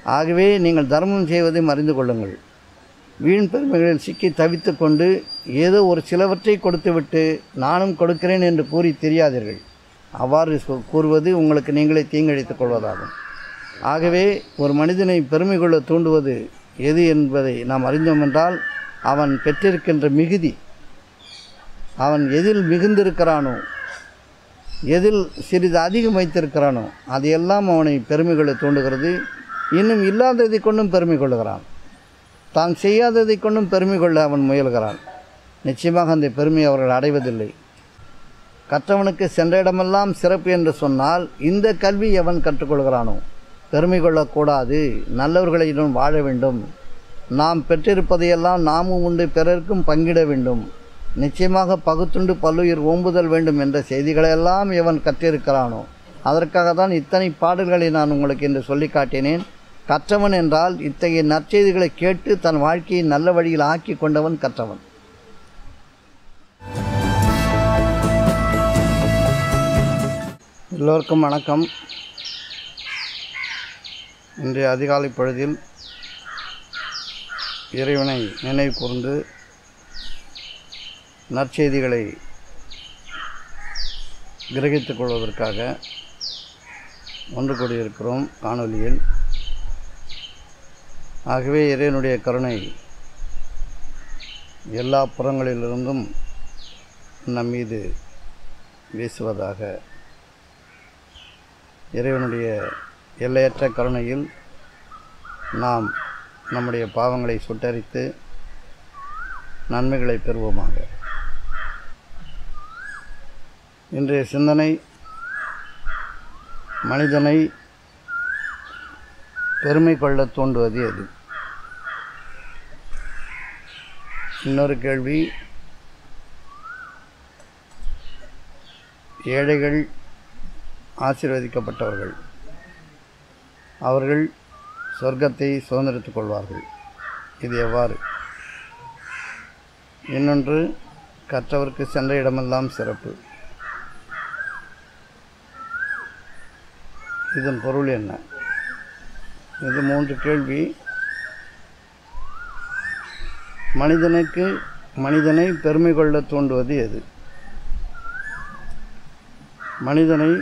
ஆகவே நீங்கள் தர்மம் செய்வதை மறிந்து கொள்ளுங்கள் வீண் பெருமைகளில் சிக்கி தவித்து கொண்டு ஏதோ ஒரு சிலவற்றை கொடுத்துவிட்டு நானும் கொடுக்கிறேன் என்று கூறி தெரியாதீர்கள் அவ்வாறு சொ- கூறுவது உங்களுக்கு நீங்களே தீங்கிழைத்துக் கொள்வதாகும் ஆகவே ஒரு மனிதனை பெருமை கொள்ள தூண்டுவது எது என்பதை நாம் அறிந்தோம் என்றால் அவன் பெற்றிருக்கின்ற மிகுதி அவன் எதில் மிகுந்திருக்கிறானோ எதில் சிறிது அதிகம் வைத்திருக்கிறானோ அதையெல்லாம் அவனை பெருமை கொள்ள தூண்டுகிறது இன்னும் இல்லாததை கொண்டும் பெருமை கொள்ளுகிறான் தான் செய்யாததை கொண்டும் பெருமை கொள்ள அவன் முயல்கிறான் நிச்சயமாக அந்த பெருமை அவர்கள் அடைவதில்லை கற்றவனுக்கு சென்ற இடமெல்லாம் சிறப்பு என்று சொன்னால் இந்த கல்வி எவன் கற்றுக்கொள்கிறானோ பெருமை கொள்ளக்கூடாது நல்லவர்களிடம் வாழ வேண்டும் நாம் பெற்றிருப்பதையெல்லாம் நாமும் உண்டு பிறருக்கும் பங்கிட வேண்டும் நிச்சயமாக பகுத்துண்டு பல்லுயிர் ஓம்புதல் வேண்டும் என்ற செய்திகளையெல்லாம் எவன் கற்றிருக்கிறானோ அதற்காக தான் இத்தனை பாடல்களை நான் உங்களுக்கு இன்று சொல்லி காட்டினேன் கற்றவன் என்றால் இத்தகைய நற்செய்திகளை கேட்டு தன் வாழ்க்கையை நல்ல வழியில் ஆக்கி கொண்டவன் கற்றவன் எல்லோருக்கும் வணக்கம் இன்றைய அதிகாலை பொழுதில் இறைவனை நினைவு கூர்ந்து நற்செய்திகளை கிரகித்துக் கொள்வதற்காக ஒன்று கூடியிருக்கிறோம் காணொலியில் ஆகவே இறைவனுடைய கருணை எல்லா புறங்களிலிருந்தும் நம் மீது வீசுவதாக இறைவனுடைய எல்லையற்ற கருணையில் நாம் நம்முடைய பாவங்களை சுட்டரித்து நன்மைகளை பெறுவோமாக இன்றைய சிந்தனை மனிதனை பெருமை கொள்ள தூண்டுவது எது இன்னொரு கேள்வி ஏழைகள் ஆசீர்வதிக்கப்பட்டவர்கள் அவர்கள் சொர்க்கத்தை சுதந்திரித்துக் கொள்வார்கள் இது எவ்வாறு இன்னொன்று கற்றவருக்கு சென்ற இடமெல்லாம் சிறப்பு இதன் பொருள் என்ன இது மூன்று கேள்வி மனிதனுக்கு மனிதனை பெருமை கொள்ள தூண்டுவது எது மனிதனை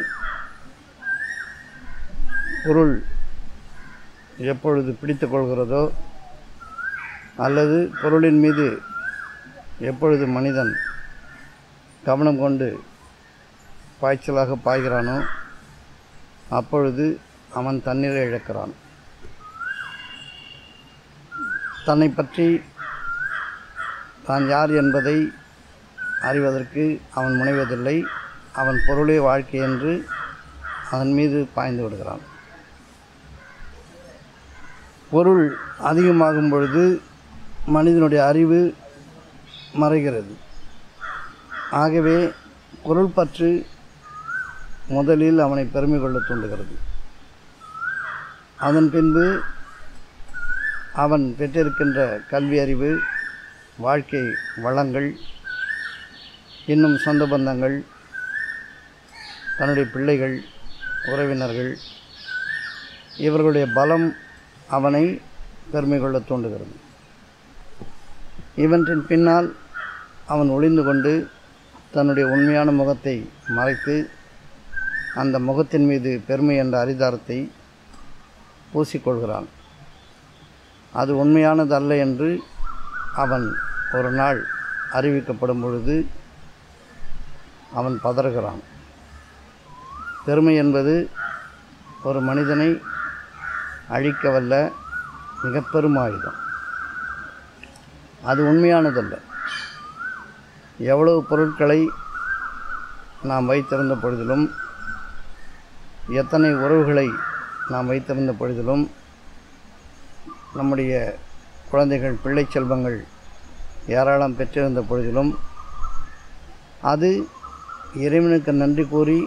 பொருள் எப்பொழுது பிடித்துக் கொள்கிறதோ அல்லது பொருளின் மீது எப்பொழுது மனிதன் கவனம் கொண்டு பாய்ச்சலாக பாய்கிறானோ அப்பொழுது அவன் தண்ணீரை இழக்கிறான் தன்னை பற்றி தான் யார் என்பதை அறிவதற்கு அவன் முனைவதில்லை அவன் பொருளே வாழ்க்கை என்று அதன் மீது பாய்ந்து விடுகிறான் பொருள் அதிகமாகும் பொழுது மனிதனுடைய அறிவு மறைகிறது ஆகவே பொருள் பற்று முதலில் அவனை பெருமை கொள்ள தூண்டுகிறது அதன் பின்பு அவன் பெற்றிருக்கின்ற கல்வி அறிவு வாழ்க்கை வளங்கள் இன்னும் சொந்த பந்தங்கள் தன்னுடைய பிள்ளைகள் உறவினர்கள் இவர்களுடைய பலம் அவனை பெருமை கொள்ள தூண்டுகிறது இவற்றின் பின்னால் அவன் ஒளிந்து கொண்டு தன்னுடைய உண்மையான முகத்தை மறைத்து அந்த முகத்தின் மீது பெருமை என்ற அரிதாரத்தை பூசிக்கொள்கிறான் அது உண்மையானது அல்ல என்று அவன் ஒரு நாள் அறிவிக்கப்படும் பொழுது அவன் பதறுகிறான் பெருமை என்பது ஒரு மனிதனை அழிக்கவல்ல மிக பெரும் ஆயுதம் அது உண்மையானதல்ல எவ்வளவு பொருட்களை நாம் வைத்திருந்த பொழுதிலும் எத்தனை உறவுகளை நாம் வைத்திருந்த பொழுதிலும் நம்முடைய குழந்தைகள் பிள்ளை செல்வங்கள் ஏராளம் பெற்றிருந்த பொழுதிலும் அது இறைவனுக்கு நன்றி கூறி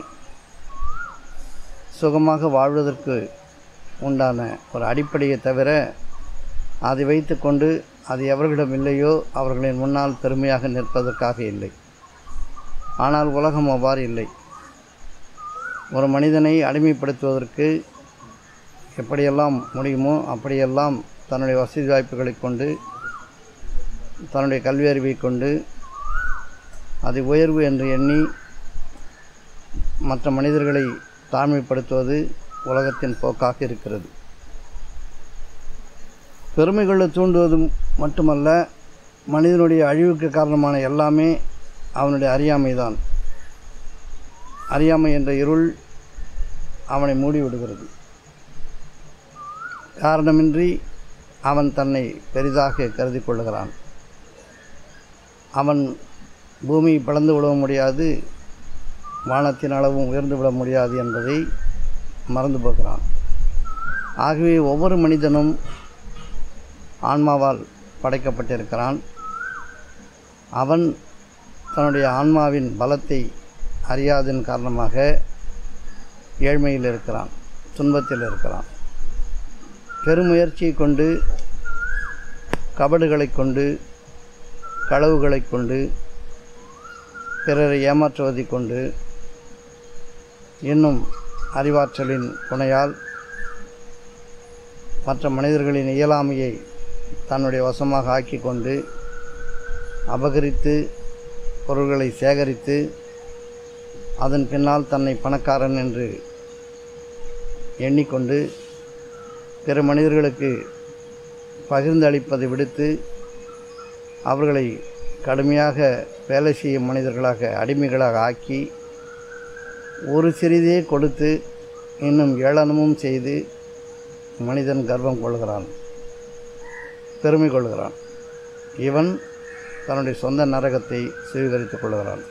சுகமாக வாழ்வதற்கு உண்டான ஒரு அடிப்படையை தவிர அதை வைத்துக்கொண்டு அது எவர்களிடம் இல்லையோ அவர்களின் முன்னால் பெருமையாக நிற்பதற்காக இல்லை ஆனால் உலகம் அவ்வாறு இல்லை ஒரு மனிதனை அடிமைப்படுத்துவதற்கு எப்படியெல்லாம் முடியுமோ அப்படியெல்லாம் தன்னுடைய வசதி வாய்ப்புகளை கொண்டு தன்னுடைய கல்வி அறிவை கொண்டு அதை உயர்வு என்று எண்ணி மற்ற மனிதர்களை தாழ்மைப்படுத்துவது உலகத்தின் போக்காக இருக்கிறது பெருமை கொள்ள தூண்டுவது மட்டுமல்ல மனிதனுடைய அழிவுக்கு காரணமான எல்லாமே அவனுடைய அறியாமை தான் அறியாமை என்ற இருள் அவனை மூடிவிடுகிறது காரணமின்றி அவன் தன்னை பெரிதாக கருதி கொள்ளுகிறான் அவன் பூமியை பிளந்து விட முடியாது வானத்தின் அளவும் உயர்ந்து விட முடியாது என்பதை மறந்து போகிறான் ஆகவே ஒவ்வொரு மனிதனும் ஆன்மாவால் படைக்கப்பட்டிருக்கிறான் அவன் தன்னுடைய ஆன்மாவின் பலத்தை அறியாதன் காரணமாக ஏழ்மையில் இருக்கிறான் துன்பத்தில் இருக்கிறான் பெருமுயற்சியை கொண்டு கபடுகளை கொண்டு களவுகளை கொண்டு பிறரை ஏமாற்றுவதை கொண்டு இன்னும் அறிவாற்றலின் துணையால் மற்ற மனிதர்களின் இயலாமையை தன்னுடைய வசமாக ஆக்கி கொண்டு அபகரித்து பொருள்களை சேகரித்து அதன் பின்னால் தன்னை பணக்காரன் என்று எண்ணிக்கொண்டு பிற மனிதர்களுக்கு பகிர்ந்து அளிப்பதை விடுத்து அவர்களை கடுமையாக வேலை செய்யும் மனிதர்களாக அடிமைகளாக ஆக்கி ஒரு சிறிதே கொடுத்து இன்னும் ஏளனமும் செய்து மனிதன் கர்வம் கொள்கிறான் பெருமை கொள்கிறான் இவன் தன்னுடைய சொந்த நரகத்தை சுவீகரித்துக் கொள்கிறான்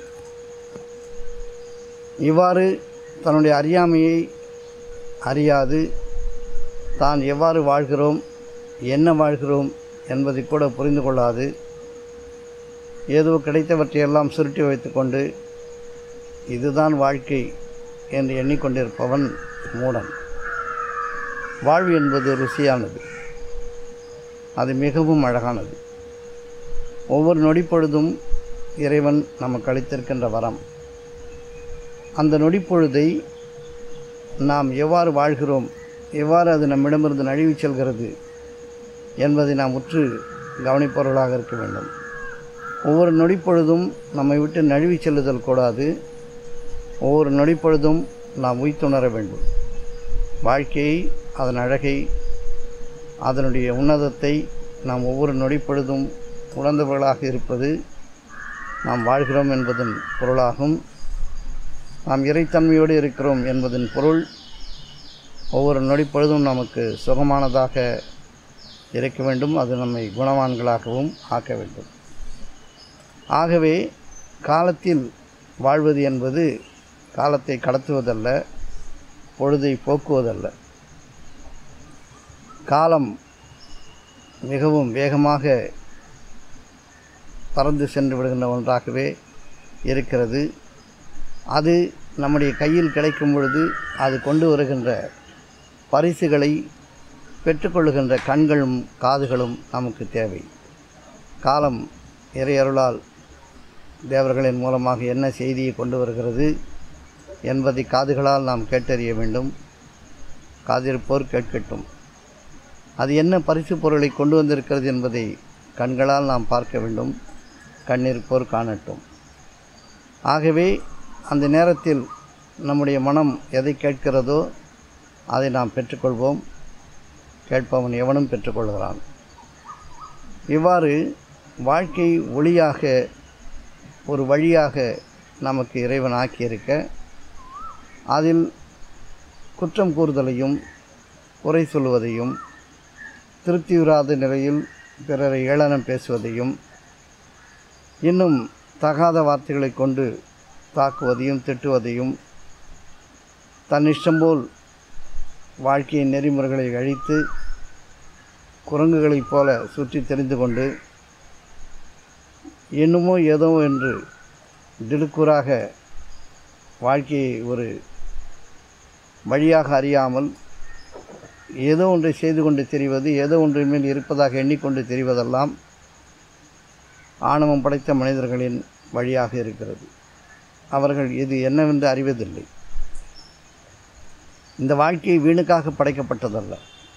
இவ்வாறு தன்னுடைய அறியாமையை அறியாது தான் எவ்வாறு வாழ்கிறோம் என்ன வாழ்கிறோம் என்பதை கூட புரிந்து கொள்ளாது ஏதோ கிடைத்தவற்றையெல்லாம் சுருட்டி வைத்துக்கொண்டு இதுதான் வாழ்க்கை என்று எண்ணிக்கொண்டிருப்பவன் மூடன் வாழ்வு என்பது ருசியானது அது மிகவும் அழகானது ஒவ்வொரு நொடிப்பொழுதும் இறைவன் நமக்கு அளித்திருக்கின்ற வரம் அந்த நொடிப்பொழுதை நாம் எவ்வாறு வாழ்கிறோம் எவ்வாறு அது நம்மிடமிருந்து நழுவிச் செல்கிறது என்பதை நாம் உற்று கவனிப்பவர்களாக இருக்க வேண்டும் ஒவ்வொரு நொடிப்பொழுதும் நம்மை விட்டு நழுவிச் செல்லுதல் கூடாது ஒவ்வொரு நொடிப்பொழுதும் நாம் உய்த்துணர வேண்டும் வாழ்க்கையை அதன் அழகை அதனுடைய உன்னதத்தை நாம் ஒவ்வொரு நொடிப்பொழுதும் உணர்ந்தவர்களாக இருப்பது நாம் வாழ்கிறோம் என்பதன் பொருளாகும் நாம் இறைத்தன்மையோடு இருக்கிறோம் என்பதன் பொருள் ஒவ்வொரு நொடிப்பொழுதும் நமக்கு சுகமானதாக இருக்க வேண்டும் அது நம்மை குணவான்களாகவும் ஆக்க வேண்டும் ஆகவே காலத்தில் வாழ்வது என்பது காலத்தை கடத்துவதல்ல பொழுதை போக்குவதல்ல காலம் மிகவும் வேகமாக பறந்து சென்று விடுகின்ற ஒன்றாகவே இருக்கிறது அது நம்முடைய கையில் கிடைக்கும் பொழுது அது கொண்டு வருகின்ற பரிசுகளை பெற்றுக்கொள்ளுகின்ற கண்களும் காதுகளும் நமக்கு தேவை காலம் இறையருளால் தேவர்களின் மூலமாக என்ன செய்தியை கொண்டு வருகிறது என்பதை காதுகளால் நாம் கேட்டறிய வேண்டும் காதிருப்போர் கேட்கட்டும் அது என்ன பரிசு பொருளை கொண்டு வந்திருக்கிறது என்பதை கண்களால் நாம் பார்க்க வேண்டும் கண்ணிருப்போர் காணட்டும் ஆகவே அந்த நேரத்தில் நம்முடைய மனம் எதை கேட்கிறதோ அதை நாம் பெற்றுக்கொள்வோம் கேட்பவன் எவனும் பெற்றுக்கொள்கிறான் இவ்வாறு வாழ்க்கை ஒளியாக ஒரு வழியாக நமக்கு இறைவன் ஆக்கியிருக்க அதில் குற்றம் கூறுதலையும் குறை சொல்வதையும் திருப்தியுறாத நிலையில் பிறரை ஏளனம் பேசுவதையும் இன்னும் தகாத வார்த்தைகளை கொண்டு தாக்குவதையும் திட்டுவதையும் தன் இஷ்டம் போல் வாழ்க்கையின் நெறிமுறைகளை அழித்து குரங்குகளைப் போல சுற்றி தெரிந்து கொண்டு என்னமோ ஏதோ என்று திடுக்கூறாக வாழ்க்கையை ஒரு வழியாக அறியாமல் ஏதோ ஒன்றை செய்து கொண்டு தெரிவது ஏதோ ஒன்றின் மேல் இருப்பதாக எண்ணிக்கொண்டு தெரிவதெல்லாம் ஆணவம் படைத்த மனிதர்களின் வழியாக இருக்கிறது அவர்கள் இது என்னவென்று அறிவதில்லை இந்த வாழ்க்கை வீணுக்காக படைக்கப்பட்டதல்ல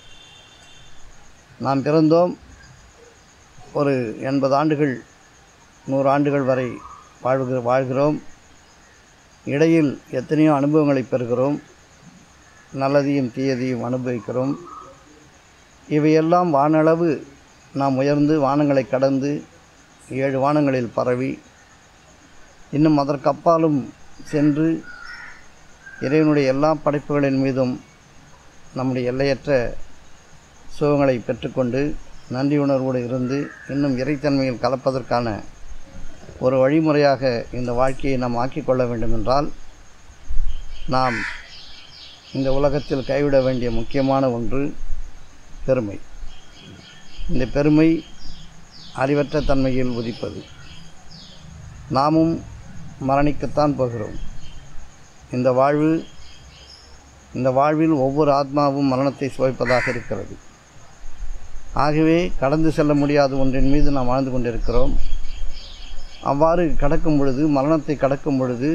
நாம் பிறந்தோம் ஒரு எண்பது ஆண்டுகள் நூறு ஆண்டுகள் வரை வாழ்கிற வாழ்கிறோம் இடையில் எத்தனையோ அனுபவங்களை பெறுகிறோம் நல்லதையும் தீயதையும் அனுபவிக்கிறோம் இவையெல்லாம் வானளவு நாம் உயர்ந்து வானங்களை கடந்து ஏழு வானங்களில் பரவி இன்னும் அதற்கப்பாலும் சென்று இறைவனுடைய எல்லா படைப்புகளின் மீதும் நம்முடைய எல்லையற்ற சுகங்களை பெற்றுக்கொண்டு நன்றியுணர்வோடு இருந்து இன்னும் இறைத்தன்மையில் கலப்பதற்கான ஒரு வழிமுறையாக இந்த வாழ்க்கையை நாம் ஆக்கிக்கொள்ள வேண்டுமென்றால் நாம் இந்த உலகத்தில் கைவிட வேண்டிய முக்கியமான ஒன்று பெருமை இந்த பெருமை அறிவற்ற தன்மையில் உதிப்பது நாமும் மரணிக்கத்தான் போகிறோம் இந்த வாழ்வு இந்த வாழ்வில் ஒவ்வொரு ஆத்மாவும் மரணத்தை சுவைப்பதாக இருக்கிறது ஆகவே கடந்து செல்ல முடியாத ஒன்றின் மீது நாம் வாழ்ந்து கொண்டிருக்கிறோம் அவ்வாறு கடக்கும் பொழுது மரணத்தை கடக்கும் பொழுது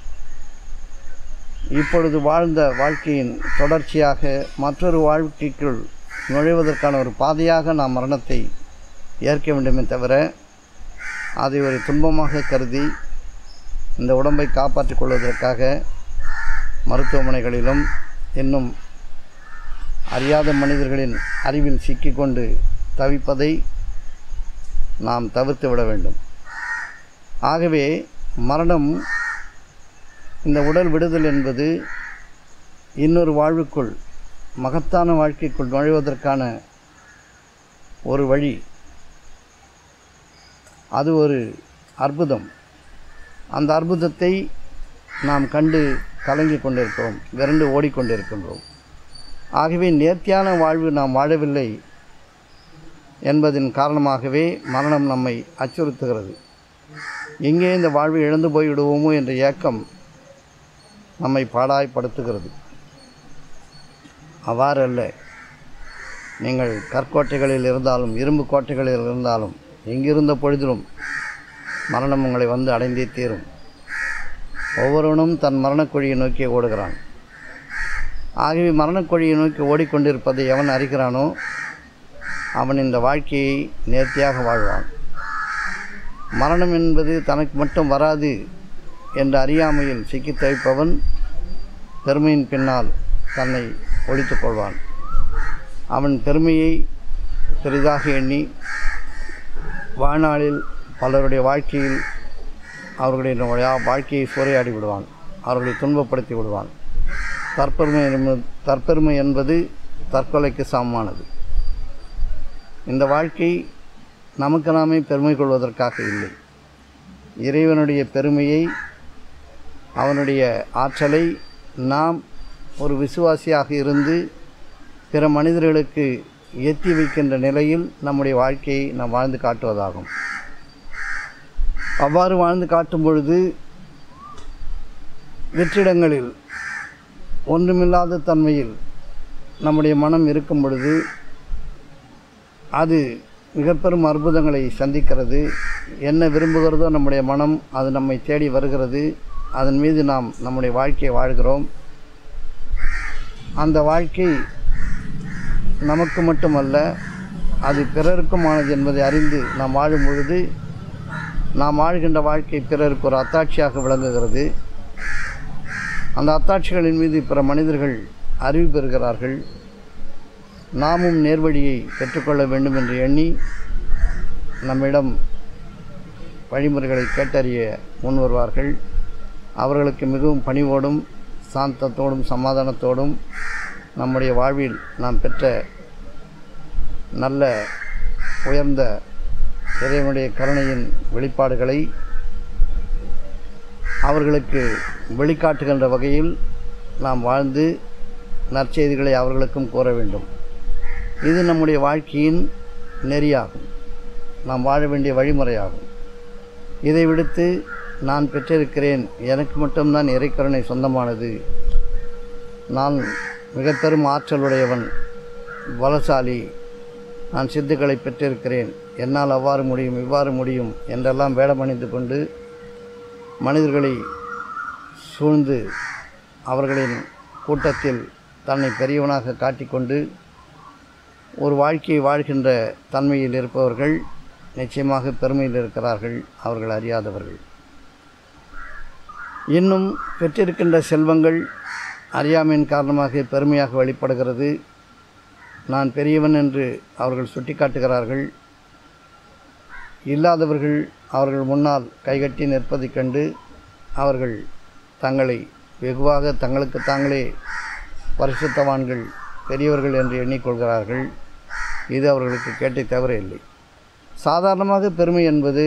இப்பொழுது வாழ்ந்த வாழ்க்கையின் தொடர்ச்சியாக மற்றொரு வாழ்க்கைக்குள் நுழைவதற்கான ஒரு பாதையாக நாம் மரணத்தை ஏற்க வேண்டுமே தவிர அதை ஒரு துன்பமாக கருதி இந்த உடம்பை காப்பாற்றிக் கொள்வதற்காக மருத்துவமனைகளிலும் இன்னும் அறியாத மனிதர்களின் அறிவில் சிக்கிக்கொண்டு தவிப்பதை நாம் தவிர்த்து விட வேண்டும் ஆகவே மரணம் இந்த உடல் விடுதல் என்பது இன்னொரு வாழ்வுக்குள் மகத்தான வாழ்க்கைக்குள் நுழைவதற்கான ஒரு வழி அது ஒரு அற்புதம் அந்த அற்புதத்தை நாம் கண்டு கலங்கி கொண்டிருக்கிறோம் விரண்டு ஓடிக்கொண்டிருக்கின்றோம் ஆகவே நேர்த்தியான வாழ்வு நாம் வாழவில்லை என்பதன் காரணமாகவே மரணம் நம்மை அச்சுறுத்துகிறது எங்கே இந்த வாழ்வை இழந்து போய்விடுவோமோ என்ற ஏக்கம் நம்மை பாடாய்ப்படுத்துகிறது அவ்வாறல்ல நீங்கள் கற்கோட்டைகளில் இருந்தாலும் இரும்பு கோட்டைகளில் இருந்தாலும் எங்கிருந்த பொழுதிலும் மரணம் உங்களை வந்து அடைந்தே தீரும் ஒவ்வொருவனும் தன் மரணக்குழியை நோக்கி ஓடுகிறான் ஆகவே மரணக்குழியை நோக்கி ஓடிக்கொண்டிருப்பதை எவன் அறிகிறானோ அவன் இந்த வாழ்க்கையை நேர்த்தியாக வாழ்வான் மரணம் என்பது தனக்கு மட்டும் வராது என்ற அறியாமையில் சிக்கித் தவிப்பவன் பெருமையின் பின்னால் தன்னை ஒழித்துக் கொள்வான் அவன் பெருமையை பெரிதாக எண்ணி வாழ்நாளில் பலருடைய வாழ்க்கையில் அவர்களுடைய வா- வாழ்க்கையை சூறையாடி விடுவான் அவர்களை துன்பப்படுத்தி விடுவான் தற்பெருமை என்பது தற்பெருமை என்பது தற்கொலைக்கு சமமானது இந்த வாழ்க்கை நமக்கு நாமே பெருமை கொள்வதற்காக இல்லை இறைவனுடைய பெருமையை அவனுடைய ஆற்றலை நாம் ஒரு விசுவாசியாக இருந்து பிற மனிதர்களுக்கு எத்தி வைக்கின்ற நிலையில் நம்முடைய வாழ்க்கையை நாம் வாழ்ந்து காட்டுவதாகும் அவ்வாறு வாழ்ந்து காட்டும் பொழுது வெற்றிடங்களில் ஒன்றுமில்லாத தன்மையில் நம்முடைய மனம் இருக்கும் பொழுது அது மிக பெரும் அற்புதங்களை சந்திக்கிறது என்ன விரும்புகிறதோ நம்முடைய மனம் அது நம்மை தேடி வருகிறது அதன் மீது நாம் நம்முடைய வாழ்க்கையை வாழ்கிறோம் அந்த வாழ்க்கை நமக்கு மட்டுமல்ல அது பிறருக்குமானது என்பதை அறிந்து நாம் வாழும் பொழுது நாம் வாழ்கின்ற வாழ்க்கை பிறருக்கு ஒரு அத்தாட்சியாக விளங்குகிறது அந்த அத்தாட்சிகளின் மீது பிற மனிதர்கள் அறிவு பெறுகிறார்கள் நாமும் நேர்வழியை பெற்றுக்கொள்ள வேண்டும் என்று எண்ணி நம்மிடம் வழிமுறைகளை கேட்டறிய முன் வருவார்கள் அவர்களுக்கு மிகவும் பணிவோடும் சாந்தத்தோடும் சமாதானத்தோடும் நம்முடைய வாழ்வில் நாம் பெற்ற நல்ல உயர்ந்த இறைவனுடைய கருணையின் வெளிப்பாடுகளை அவர்களுக்கு வெளிக்காட்டுகின்ற வகையில் நாம் வாழ்ந்து நற்செய்திகளை அவர்களுக்கும் கூற வேண்டும் இது நம்முடைய வாழ்க்கையின் நெறியாகும் நாம் வாழ வேண்டிய வழிமுறையாகும் இதை விடுத்து நான் பெற்றிருக்கிறேன் எனக்கு மட்டும்தான் இறைக்கருணை சொந்தமானது நான் மிக பெரும் ஆற்றலுடையவன் பலசாலி நான் சித்துக்களை பெற்றிருக்கிறேன் என்னால் அவ்வாறு முடியும் இவ்வாறு முடியும் என்றெல்லாம் வேடமணிந்து கொண்டு மனிதர்களை சூழ்ந்து அவர்களின் கூட்டத்தில் தன்னை பெரியவனாக காட்டிக்கொண்டு ஒரு வாழ்க்கையை வாழ்கின்ற தன்மையில் இருப்பவர்கள் நிச்சயமாக பெருமையில் இருக்கிறார்கள் அவர்கள் அறியாதவர்கள் இன்னும் பெற்றிருக்கின்ற செல்வங்கள் அறியாமையின் காரணமாக பெருமையாக வெளிப்படுகிறது நான் பெரியவன் என்று அவர்கள் சுட்டிக்காட்டுகிறார்கள் இல்லாதவர்கள் அவர்கள் முன்னால் கைகட்டி நிற்பதைக் கண்டு அவர்கள் தங்களை வெகுவாக தங்களுக்கு தாங்களே பரிசுத்தவான்கள் பெரியவர்கள் என்று எண்ணிக்கொள்கிறார்கள் இது அவர்களுக்கு கேட்டை தவிர இல்லை சாதாரணமாக பெருமை என்பது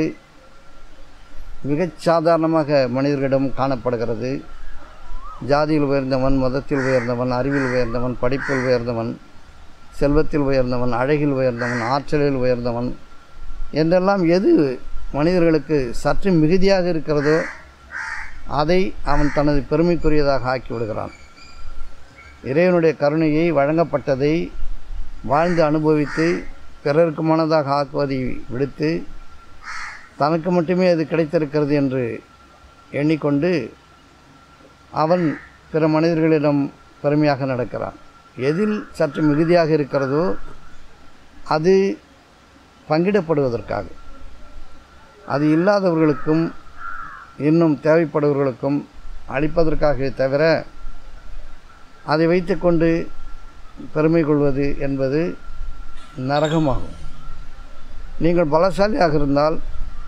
மிகச் சாதாரணமாக மனிதர்களிடம் காணப்படுகிறது ஜாதியில் உயர்ந்தவன் மதத்தில் உயர்ந்தவன் அறிவில் உயர்ந்தவன் படிப்பில் உயர்ந்தவன் செல்வத்தில் உயர்ந்தவன் அழகில் உயர்ந்தவன் ஆற்றலில் உயர்ந்தவன் என்றெல்லாம் எது மனிதர்களுக்கு சற்று மிகுதியாக இருக்கிறதோ அதை அவன் தனது பெருமைக்குரியதாக ஆக்கிவிடுகிறான் இறைவனுடைய கருணையை வழங்கப்பட்டதை வாழ்ந்து அனுபவித்து பிறருக்கு மனதாக ஆக்குவதை விடுத்து தனக்கு மட்டுமே அது கிடைத்திருக்கிறது என்று எண்ணிக்கொண்டு அவன் பிற மனிதர்களிடம் பெருமையாக நடக்கிறான் எதில் சற்று மிகுதியாக இருக்கிறதோ அது பங்கிடப்படுவதற்காக அது இல்லாதவர்களுக்கும் இன்னும் தேவைப்படுபவர்களுக்கும் அளிப்பதற்காகவே தவிர அதை வைத்துக்கொண்டு பெருமை கொள்வது என்பது நரகமாகும் நீங்கள் பலசாலியாக இருந்தால்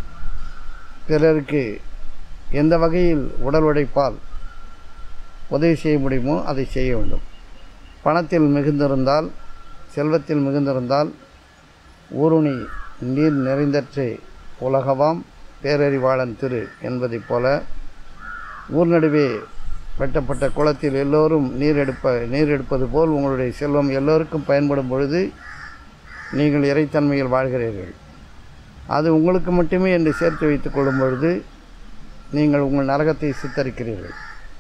பிறருக்கு எந்த வகையில் உடல் உழைப்பால் உதவி செய்ய முடியுமோ அதை செய்ய வேண்டும் பணத்தில் மிகுந்திருந்தால் செல்வத்தில் மிகுந்திருந்தால் ஊருணி நீர் நிறைந்தற்றே உலகவாம் பேரறிவாளன் திரு என்பதைப் போல ஊர் நடுவே வெட்டப்பட்ட குளத்தில் எல்லோரும் நீர் எடுப்ப நீர் எடுப்பது போல் உங்களுடைய செல்வம் எல்லோருக்கும் பயன்படும் பொழுது நீங்கள் இறைத்தன்மையில் வாழ்கிறீர்கள் அது உங்களுக்கு மட்டுமே என்று சேர்த்து வைத்துக் கொள்ளும் பொழுது நீங்கள் உங்கள் நரகத்தை சித்தரிக்கிறீர்கள்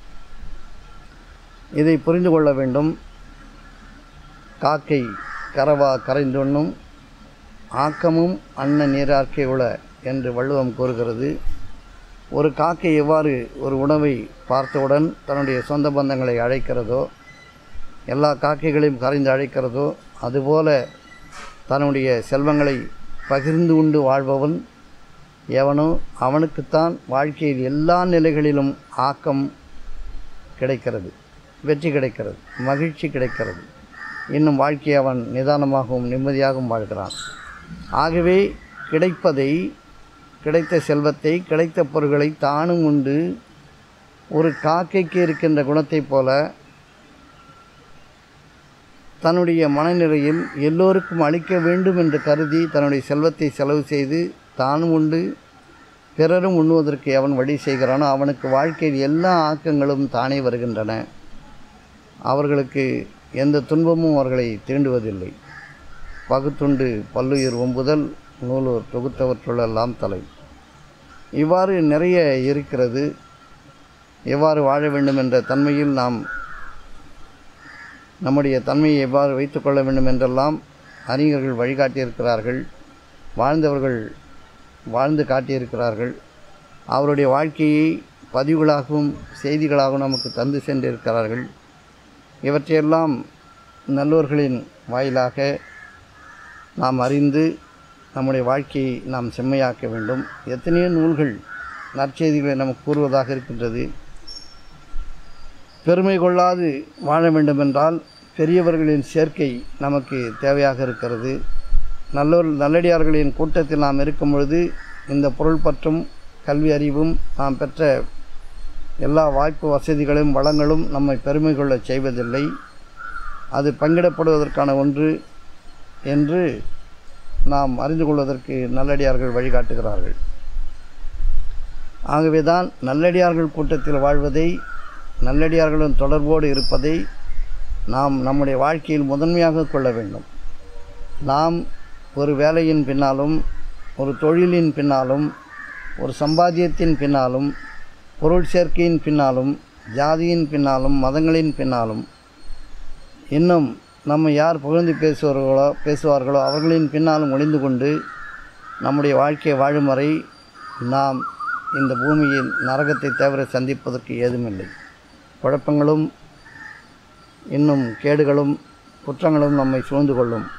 இதை புரிந்து கொள்ள வேண்டும் காக்கை கரவா கரைந்துண்ணும் ஆக்கமும் அன்ன நீரார்க்கே உள என்று வள்ளுவம் கூறுகிறது ஒரு காக்கை எவ்வாறு ஒரு உணவை பார்த்தவுடன் தன்னுடைய சொந்த பந்தங்களை அழைக்கிறதோ எல்லா காக்கைகளையும் கரைந்து அழைக்கிறதோ அதுபோல தன்னுடைய செல்வங்களை பகிர்ந்து உண்டு வாழ்பவன் எவனோ அவனுக்குத்தான் வாழ்க்கையில் எல்லா நிலைகளிலும் ஆக்கம் கிடைக்கிறது வெற்றி கிடைக்கிறது மகிழ்ச்சி கிடைக்கிறது இன்னும் வாழ்க்கையை அவன் நிதானமாகவும் நிம்மதியாகவும் வாழ்கிறான் ஆகவே கிடைப்பதை கிடைத்த செல்வத்தை கிடைத்த பொருள்களை தானும் உண்டு ஒரு காக்கைக்கு இருக்கின்ற குணத்தைப் போல தன்னுடைய மனநிலையில் எல்லோருக்கும் அளிக்க வேண்டும் என்று கருதி தன்னுடைய செல்வத்தை செலவு செய்து தானும் உண்டு பிறரும் உண்ணுவதற்கு எவன் வழி செய்கிறானோ அவனுக்கு வாழ்க்கையில் எல்லா ஆக்கங்களும் தானே வருகின்றன அவர்களுக்கு எந்த துன்பமும் அவர்களை தீண்டுவதில்லை பகுத்துண்டு பல்லுயிர் ஒம்புதல் நூலூர் தொகுத்தவற்றுள்ளெல்லாம் தலை இவ்வாறு நிறைய இருக்கிறது எவ்வாறு வாழ வேண்டும் என்ற தன்மையில் நாம் நம்முடைய தன்மையை எவ்வாறு வைத்துக்கொள்ள வேண்டும் என்றெல்லாம் அறிஞர்கள் வழிகாட்டியிருக்கிறார்கள் வாழ்ந்தவர்கள் வாழ்ந்து காட்டியிருக்கிறார்கள் அவருடைய வாழ்க்கையை பதிவுகளாகவும் செய்திகளாகவும் நமக்கு தந்து சென்றிருக்கிறார்கள் இவற்றையெல்லாம் நல்லோர்களின் வாயிலாக நாம் அறிந்து நம்முடைய வாழ்க்கையை நாம் செம்மையாக்க வேண்டும் எத்தனையோ நூல்கள் நற்செய்திகளை நமக்கு கூறுவதாக இருக்கின்றது பெருமை கொள்ளாது வாழ வேண்டுமென்றால் பெரியவர்களின் சேர்க்கை நமக்கு தேவையாக இருக்கிறது நல்லோர் நல்லடியார்களின் கூட்டத்தில் நாம் இருக்கும் பொழுது இந்த பொருள் பற்றும் கல்வி அறிவும் நாம் பெற்ற எல்லா வாய்ப்பு வசதிகளும் வளங்களும் நம்மை பெருமை கொள்ளச் செய்வதில்லை அது பங்கிடப்படுவதற்கான ஒன்று என்று நாம் அறிந்து கொள்வதற்கு நல்லடியார்கள் வழிகாட்டுகிறார்கள் ஆகவேதான் நல்லடியார்கள் கூட்டத்தில் வாழ்வதை நல்லடியார்களுடன் தொடர்போடு இருப்பதை நாம் நம்முடைய வாழ்க்கையில் முதன்மையாக கொள்ள வேண்டும் நாம் ஒரு வேலையின் பின்னாலும் ஒரு தொழிலின் பின்னாலும் ஒரு சம்பாத்தியத்தின் பின்னாலும் பொருள் சேர்க்கையின் பின்னாலும் ஜாதியின் பின்னாலும் மதங்களின் பின்னாலும் இன்னும் நம்ம யார் புகழ்ந்து பேசுவார்களோ பேசுவார்களோ அவர்களின் பின்னாலும் ஒளிந்து கொண்டு நம்முடைய வாழ்க்கையை வாழும் வரை நாம் இந்த பூமியில் நரகத்தை தவிர சந்திப்பதற்கு ஏதுமில்லை குழப்பங்களும் இன்னும் கேடுகளும் குற்றங்களும் நம்மை சூழ்ந்து கொள்ளும்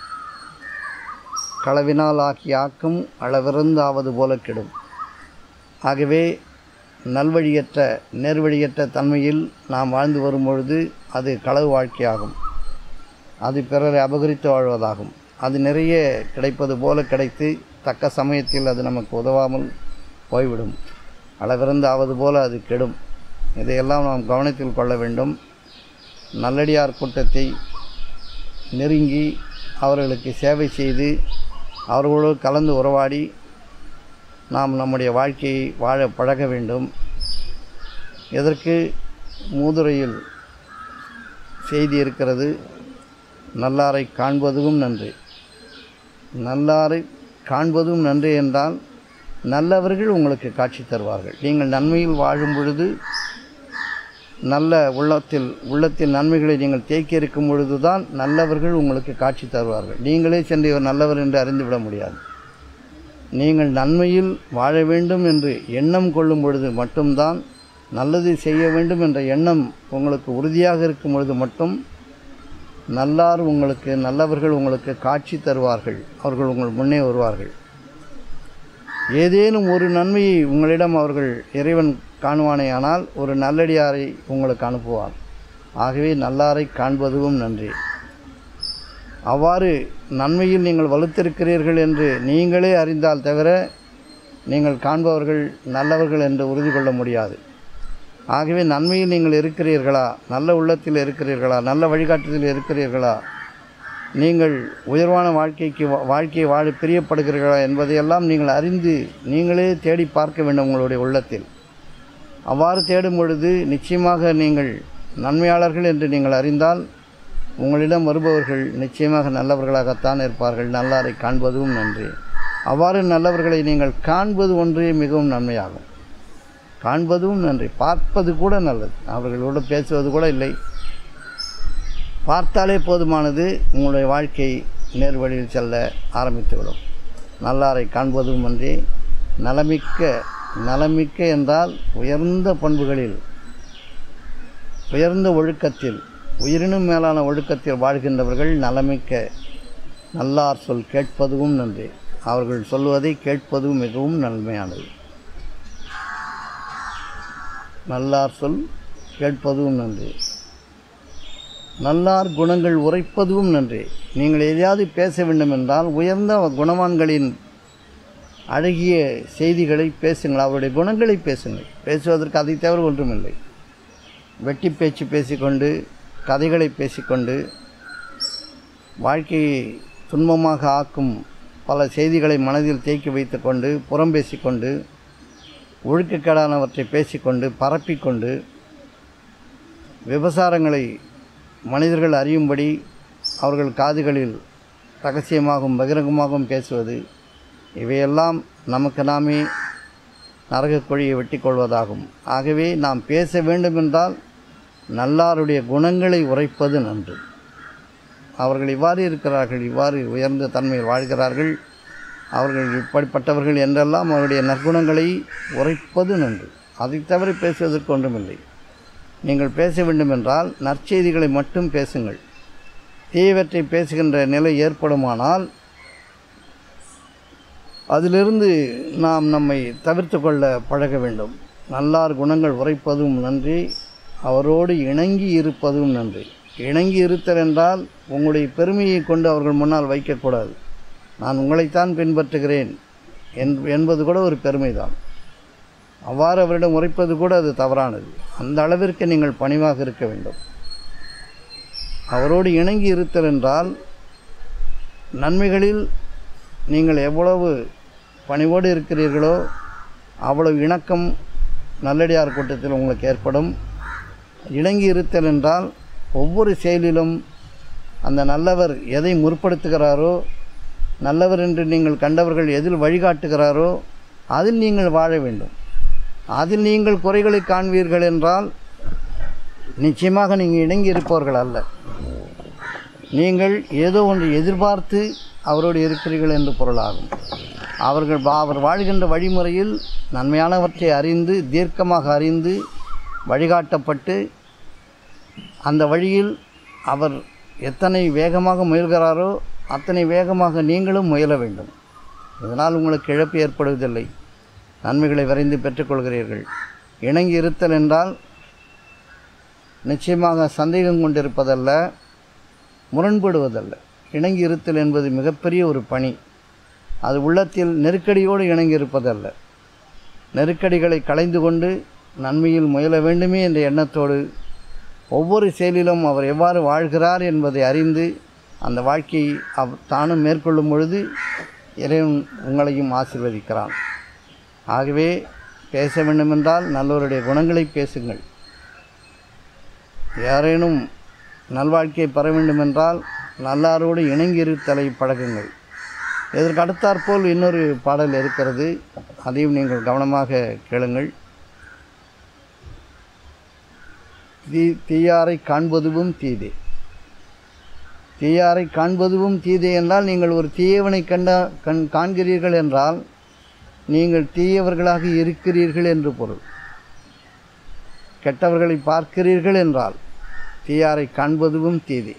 களவினால் ஆக்கி ஆக்கும் அளவிறந்தாவது போல கெடும் ஆகவே நல்வழியற்ற நேர்வழியற்ற தன்மையில் நாம் வாழ்ந்து வரும் பொழுது அது களவு வாழ்க்கையாகும் அது பிறரை அபகரித்து வாழ்வதாகும் அது நிறைய கிடைப்பது போல கிடைத்து தக்க சமயத்தில் அது நமக்கு உதவாமல் போய்விடும் அளவிறந்தாவது போல அது கெடும் இதையெல்லாம் நாம் கவனத்தில் கொள்ள வேண்டும் நல்லடியார் கூட்டத்தை நெருங்கி அவர்களுக்கு சேவை செய்து அவர்களோடு கலந்து உறவாடி நாம் நம்முடைய வாழ்க்கையை வாழ பழக வேண்டும் இதற்கு மூதுரையில் செய்தி இருக்கிறது நல்லாரை காண்பதும் நன்று நல்லாரை காண்பதும் நன்று என்றால் நல்லவர்கள் உங்களுக்கு காட்சி தருவார்கள் நீங்கள் நன்மையில் வாழும் பொழுது நல்ல உள்ளத்தில் உள்ளத்தில் நன்மைகளை நீங்கள் தேக்கி இருக்கும் பொழுது தான் நல்லவர்கள் உங்களுக்கு காட்சி தருவார்கள் நீங்களே சென்று இவர் நல்லவர் என்று அறிந்துவிட முடியாது நீங்கள் நன்மையில் வாழ வேண்டும் என்று எண்ணம் கொள்ளும் பொழுது மட்டும்தான் நல்லது செய்ய வேண்டும் என்ற எண்ணம் உங்களுக்கு உறுதியாக இருக்கும் பொழுது மட்டும் நல்லார் உங்களுக்கு நல்லவர்கள் உங்களுக்கு காட்சி தருவார்கள் அவர்கள் உங்கள் முன்னே வருவார்கள் ஏதேனும் ஒரு நன்மையை உங்களிடம் அவர்கள் இறைவன் காணுவானேயானால் ஒரு நல்லடியாரை உங்களுக்கு அனுப்புவார் ஆகவே நல்லாரை காண்பதுவும் நன்றி அவ்வாறு நன்மையில் நீங்கள் வலுத்திருக்கிறீர்கள் என்று நீங்களே அறிந்தால் தவிர நீங்கள் காண்பவர்கள் நல்லவர்கள் என்று உறுதி கொள்ள முடியாது ஆகவே நன்மையில் நீங்கள் இருக்கிறீர்களா நல்ல உள்ளத்தில் இருக்கிறீர்களா நல்ல வழிகாட்டுதலில் இருக்கிறீர்களா நீங்கள் உயர்வான வாழ்க்கைக்கு வா- வாழ்க்கையை வாழ பிரியப்படுகிறீர்களா என்பதையெல்லாம் நீங்கள் அறிந்து நீங்களே தேடி பார்க்க வேண்டும் உங்களுடைய உள்ளத்தில் அவ்வாறு தேடும் பொழுது நிச்சயமாக நீங்கள் நன்மையாளர்கள் என்று நீங்கள் அறிந்தால் உங்களிடம் வருபவர்கள் நிச்சயமாக நல்லவர்களாகத்தான் இருப்பார்கள் நல்லாரை காண்பதும் நன்றி அவ்வாறு நல்லவர்களை நீங்கள் காண்பது ஒன்றே மிகவும் நன்மையாகும் காண்பதும் நன்றி பார்ப்பது கூட நல்லது அவர்களோடு பேசுவது கூட இல்லை பார்த்தாலே போதுமானது உங்களுடைய வாழ்க்கை நேர்வழியில் செல்ல ஆரம்பித்துவிடும் நல்லாரை காண்பதும் அன்றி நலமிக்க நலமிக்க என்றால் உயர்ந்த பண்புகளில் உயர்ந்த ஒழுக்கத்தில் உயிரினும் மேலான ஒழுக்கத்தில் வாழ்கின்றவர்கள் நலமிக்க நல்லார் சொல் கேட்பதும் நன்றி அவர்கள் சொல்வதை கேட்பதும் மிகவும் நன்மையானது நல்லார் சொல் கேட்பதும் நன்றி நல்லார் குணங்கள் உரைப்பதும் நன்றி நீங்கள் எதையாவது பேச வேண்டும் என்றால் உயர்ந்த குணவான்களின் அழகிய செய்திகளை பேசுங்கள் அவருடைய குணங்களை பேசுங்கள் பேசுவதற்கு அதை தவிர ஒன்றுமில்லை வெட்டி பேச்சு பேசிக்கொண்டு கதைகளை பேசிக்கொண்டு வாழ்க்கையை துன்பமாக ஆக்கும் பல செய்திகளை மனதில் தேக்கி வைத்துக்கொண்டு புறம் பேசிக்கொண்டு ஒழுக்கக்கேடானவற்றை பேசிக்கொண்டு பரப்பிக்கொண்டு விபசாரங்களை மனிதர்கள் அறியும்படி அவர்கள் காதுகளில் ரகசியமாகவும் பகிரங்கமாகவும் பேசுவது இவையெல்லாம் நமக்கு நாமே நரகக் குழியை வெட்டி கொள்வதாகும் ஆகவே நாம் பேச வேண்டுமென்றால் நல்லாருடைய குணங்களை உரைப்பது நன்று அவர்கள் இவ்வாறு இருக்கிறார்கள் இவ்வாறு உயர்ந்த தன்மையில் வாழ்கிறார்கள் அவர்கள் இப்படிப்பட்டவர்கள் என்றெல்லாம் அவருடைய நற்குணங்களை உரைப்பது நன்று அதை தவிர பேசுவதற்கு ஒன்றுமில்லை நீங்கள் பேச வேண்டுமென்றால் நற்செய்திகளை மட்டும் பேசுங்கள் தீயவற்றை பேசுகின்ற நிலை ஏற்படுமானால் அதிலிருந்து நாம் நம்மை தவிர்த்து கொள்ள பழக வேண்டும் நல்லார் குணங்கள் உரைப்பதும் நன்றி அவரோடு இணங்கி இருப்பதும் நன்றி இணங்கி இருத்தல் என்றால் உங்களுடைய பெருமையை கொண்டு அவர்கள் முன்னால் வைக்கக்கூடாது நான் உங்களைத்தான் பின்பற்றுகிறேன் என்- என்பது கூட ஒரு பெருமைதான் அவ்வாறு அவரிடம் உரைப்பது கூட அது தவறானது அந்த அளவிற்கு நீங்கள் பணிவாக இருக்க வேண்டும் அவரோடு இணங்கி இருத்தல் என்றால் நன்மைகளில் நீங்கள் எவ்வளவு பணிவோடு இருக்கிறீர்களோ அவ்வளவு இணக்கம் நல்லடியார் கூட்டத்தில் உங்களுக்கு ஏற்படும் இணங்கி இருத்தல் என்றால் ஒவ்வொரு செயலிலும் அந்த நல்லவர் எதை முற்படுத்துகிறாரோ நல்லவர் என்று நீங்கள் கண்டவர்கள் எதில் வழிகாட்டுகிறாரோ அதில் நீங்கள் வாழ வேண்டும் அதில் நீங்கள் குறைகளை காண்பீர்கள் என்றால் நிச்சயமாக நீங்கள் இணங்கி இருப்பவர்கள் அல்ல நீங்கள் ஏதோ ஒன்று எதிர்பார்த்து அவரோடு இருக்கிறீர்கள் என்று பொருளாகும் அவர்கள் வா- அவர் வாழ்கின்ற வழிமுறையில் நன்மையானவற்றை அறிந்து தீர்க்கமாக அறிந்து வழிகாட்டப்பட்டு அந்த வழியில் அவர் எத்தனை வேகமாக முயல்கிறாரோ அத்தனை வேகமாக நீங்களும் முயல வேண்டும் இதனால் உங்களுக்கு இழப்பு ஏற்படுவதில்லை நன்மைகளை விரைந்து பெற்றுக்கொள்கிறீர்கள் இணங்கி இருத்தல் என்றால் நிச்சயமாக சந்தேகம் கொண்டிருப்பதல்ல முரண்படுவதல்ல இணங்கி இருத்தல் என்பது மிகப்பெரிய ஒரு பணி அது உள்ளத்தில் நெருக்கடியோடு இணங்கி இருப்பதல்ல நெருக்கடிகளை களைந்து கொண்டு நன்மையில் முயல வேண்டுமே என்ற எண்ணத்தோடு ஒவ்வொரு செயலிலும் அவர் எவ்வாறு வாழ்கிறார் என்பதை அறிந்து அந்த வாழ்க்கையை அவ் தானும் மேற்கொள்ளும் பொழுது இறைவன் உங்களையும் ஆசிர்வதிக்கிறான் ஆகவே பேச வேண்டுமென்றால் நல்லவருடைய குணங்களை பேசுங்கள் யாரேனும் நல்வாழ்க்கையை பெற வேண்டுமென்றால் நல்லாரோடு இணங்கியிருத்தலை பழகுங்கள் இதற்கு அடுத்தாற்போல் இன்னொரு பாடல் இருக்கிறது அதையும் நீங்கள் கவனமாக கேளுங்கள் தீ தீயாரை காண்பதுவும் தீதே தீயாரை காண்பதுவும் தீதே என்றால் நீங்கள் ஒரு தீயவனை கண்ட கண் காண்கிறீர்கள் என்றால் நீங்கள் தீயவர்களாக இருக்கிறீர்கள் என்று பொருள் கெட்டவர்களை பார்க்கிறீர்கள் என்றால் தீயாரை காண்பதுவும் தீதே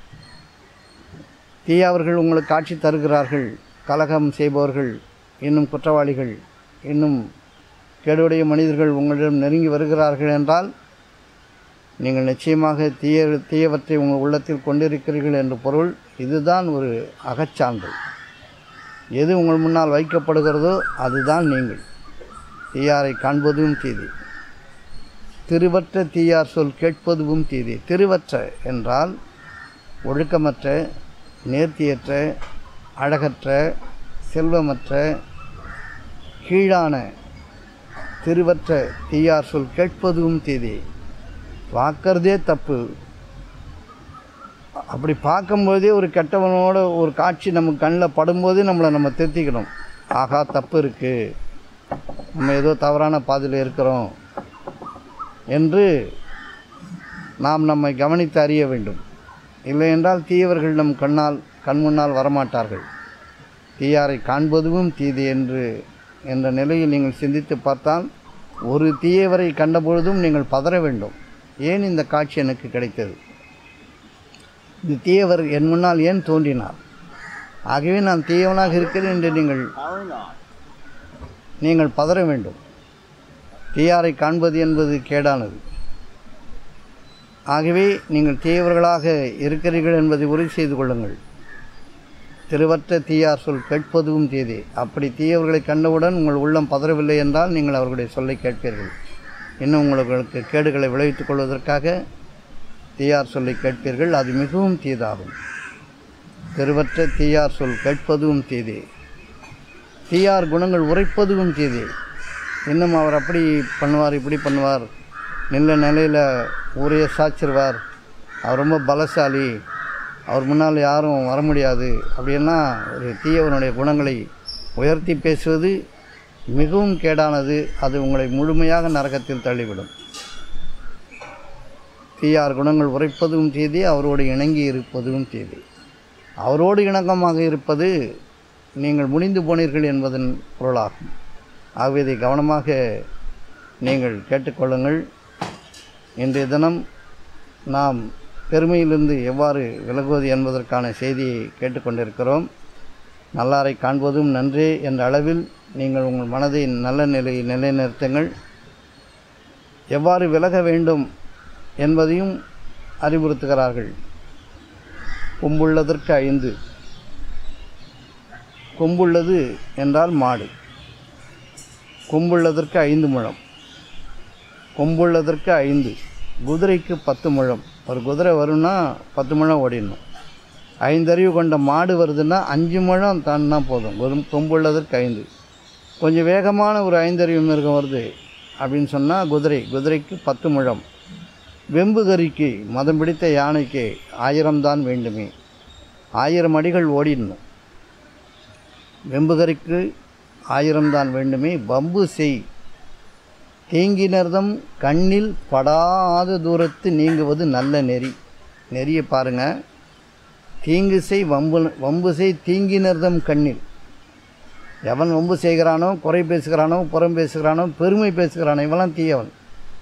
தீயவர்கள் உங்களுக்கு காட்சி தருகிறார்கள் கலகம் செய்பவர்கள் இன்னும் குற்றவாளிகள் இன்னும் கேடுடைய மனிதர்கள் உங்களிடம் நெருங்கி வருகிறார்கள் என்றால் நீங்கள் நிச்சயமாக தீய தீயவற்றை உங்கள் உள்ளத்தில் கொண்டிருக்கிறீர்கள் என்று பொருள் இதுதான் ஒரு அகச்சான்று எது உங்கள் முன்னால் வைக்கப்படுகிறதோ அதுதான் நீங்கள் தீயாரை காண்பதும் தீதி திருவற்ற தீயார் சொல் கேட்பதுவும் தீதி திருவற்ற என்றால் ஒழுக்கமற்ற நேர்த்தியற்ற அழகற்ற செல்வமற்ற கீழான திருவற்ற தீயார் சொல் கேட்பதும் தீதி பார்க்கறதே தப்பு அப்படி பார்க்கும்போதே ஒரு கெட்டவனோட ஒரு காட்சி நம்ம கண்ணில் படும்போதே நம்மளை நம்ம திருத்திக்கணும் ஆகா தப்பு இருக்குது நம்ம ஏதோ தவறான பாதையில் இருக்கிறோம் என்று நாம் நம்மை கவனித்து அறிய வேண்டும் இல்லை என்றால் தீயவர்கள் நம் கண்ணால் கண் முன்னால் வரமாட்டார்கள் தீயாரை காண்பதும் தீது என்று என்ற நிலையில் நீங்கள் சிந்தித்து பார்த்தால் ஒரு தீயவரை கண்டபொழுதும் நீங்கள் பதற வேண்டும் ஏன் இந்த காட்சி எனக்கு கிடைத்தது இந்த தீயவர் என் முன்னால் ஏன் தோன்றினார் ஆகவே நான் தீயவனாக இருக்கிறேன் என்று நீங்கள் நீங்கள் பதற வேண்டும் தீயாரை காண்பது என்பது கேடானது ஆகவே நீங்கள் தீயவர்களாக இருக்கிறீர்கள் என்பதை உறுதி செய்து கொள்ளுங்கள் திருவற்ற தீயார் சொல் கேட்பதும் தீதே அப்படி தீயவர்களை கண்டவுடன் உங்கள் உள்ளம் பதறவில்லை என்றால் நீங்கள் அவர்களுடைய சொல்லை கேட்பீர்கள் இன்னும் உங்களுக்கு கேடுகளை விளைவித்துக் கொள்வதற்காக தீயார் சொல்லை கேட்பீர்கள் அது மிகவும் தீதாகும் திருவற்ற தீயார் சொல் கேட்பதும் தீதே தீயார் குணங்கள் உரைப்பதும் தீதே இன்னும் அவர் அப்படி பண்ணுவார் இப்படி பண்ணுவார் நில நிலையில் ஊரே சாச்சிருவார் அவர் ரொம்ப பலசாலி அவர் முன்னால் யாரும் வர முடியாது அப்படின்னா ஒரு தீயவனுடைய குணங்களை உயர்த்தி பேசுவது மிகவும் கேடானது அது உங்களை முழுமையாக நரகத்தில் தள்ளிவிடும் தீயார் குணங்கள் உரைப்பதும் தீதி அவரோடு இணங்கி இருப்பதும் தீதி அவரோடு இணக்கமாக இருப்பது நீங்கள் முடிந்து போனீர்கள் என்பதன் பொருளாகும் ஆகவே இதை கவனமாக நீங்கள் கேட்டுக்கொள்ளுங்கள் இன்றைய தினம் நாம் பெருமையிலிருந்து எவ்வாறு விலகுவது என்பதற்கான செய்தியை கேட்டுக்கொண்டிருக்கிறோம் நல்லாரை காண்பதும் நன்றே என்ற அளவில் நீங்கள் உங்கள் மனதை நல்ல நிலையில் நிலைநிறுத்துங்கள் எவ்வாறு விலக வேண்டும் என்பதையும் அறிவுறுத்துகிறார்கள் கொம்புள்ளதற்கு ஐந்து கொம்புள்ளது என்றால் மாடு கொம்புள்ளதற்கு ஐந்து முழம் கொம்புள்ளதற்கு ஐந்து குதிரைக்கு பத்து முழம் ஒரு குதிரை வரும்னா பத்து முழம் ஓடிடணும் ஐந்தறிவு கொண்ட மாடு வருதுன்னா அஞ்சு முழம் தாண்டினா போதும் கொம் கொம்புள்ளதற்கு ஐந்து கொஞ்சம் வேகமான ஒரு ஐந்தறிவு மிருகம் வருது அப்படின்னு சொன்னால் குதிரை குதிரைக்கு பத்து முழம் வெம்புகரிக்கு மதம் பிடித்த யானைக்கு ஆயிரம் தான் வேண்டுமே ஆயிரம் அடிகள் ஓடிடணும் வெம்புகரிக்கு ஆயிரம் தான் வேண்டுமே வம்பு செய் தீங்கினர்தம் கண்ணில் படாத தூரத்து நீங்குவது நல்ல நெறி நெறியை பாருங்கள் தீங்கு செய் வம்பு வம்பு செய் தீங்கினர்தம் கண்ணில் எவன் வம்பு செய்கிறானோ குறை பேசுகிறானோ புறம் பேசுகிறானோ பெருமை பேசுகிறானோ இவெல்லாம் தீயவன்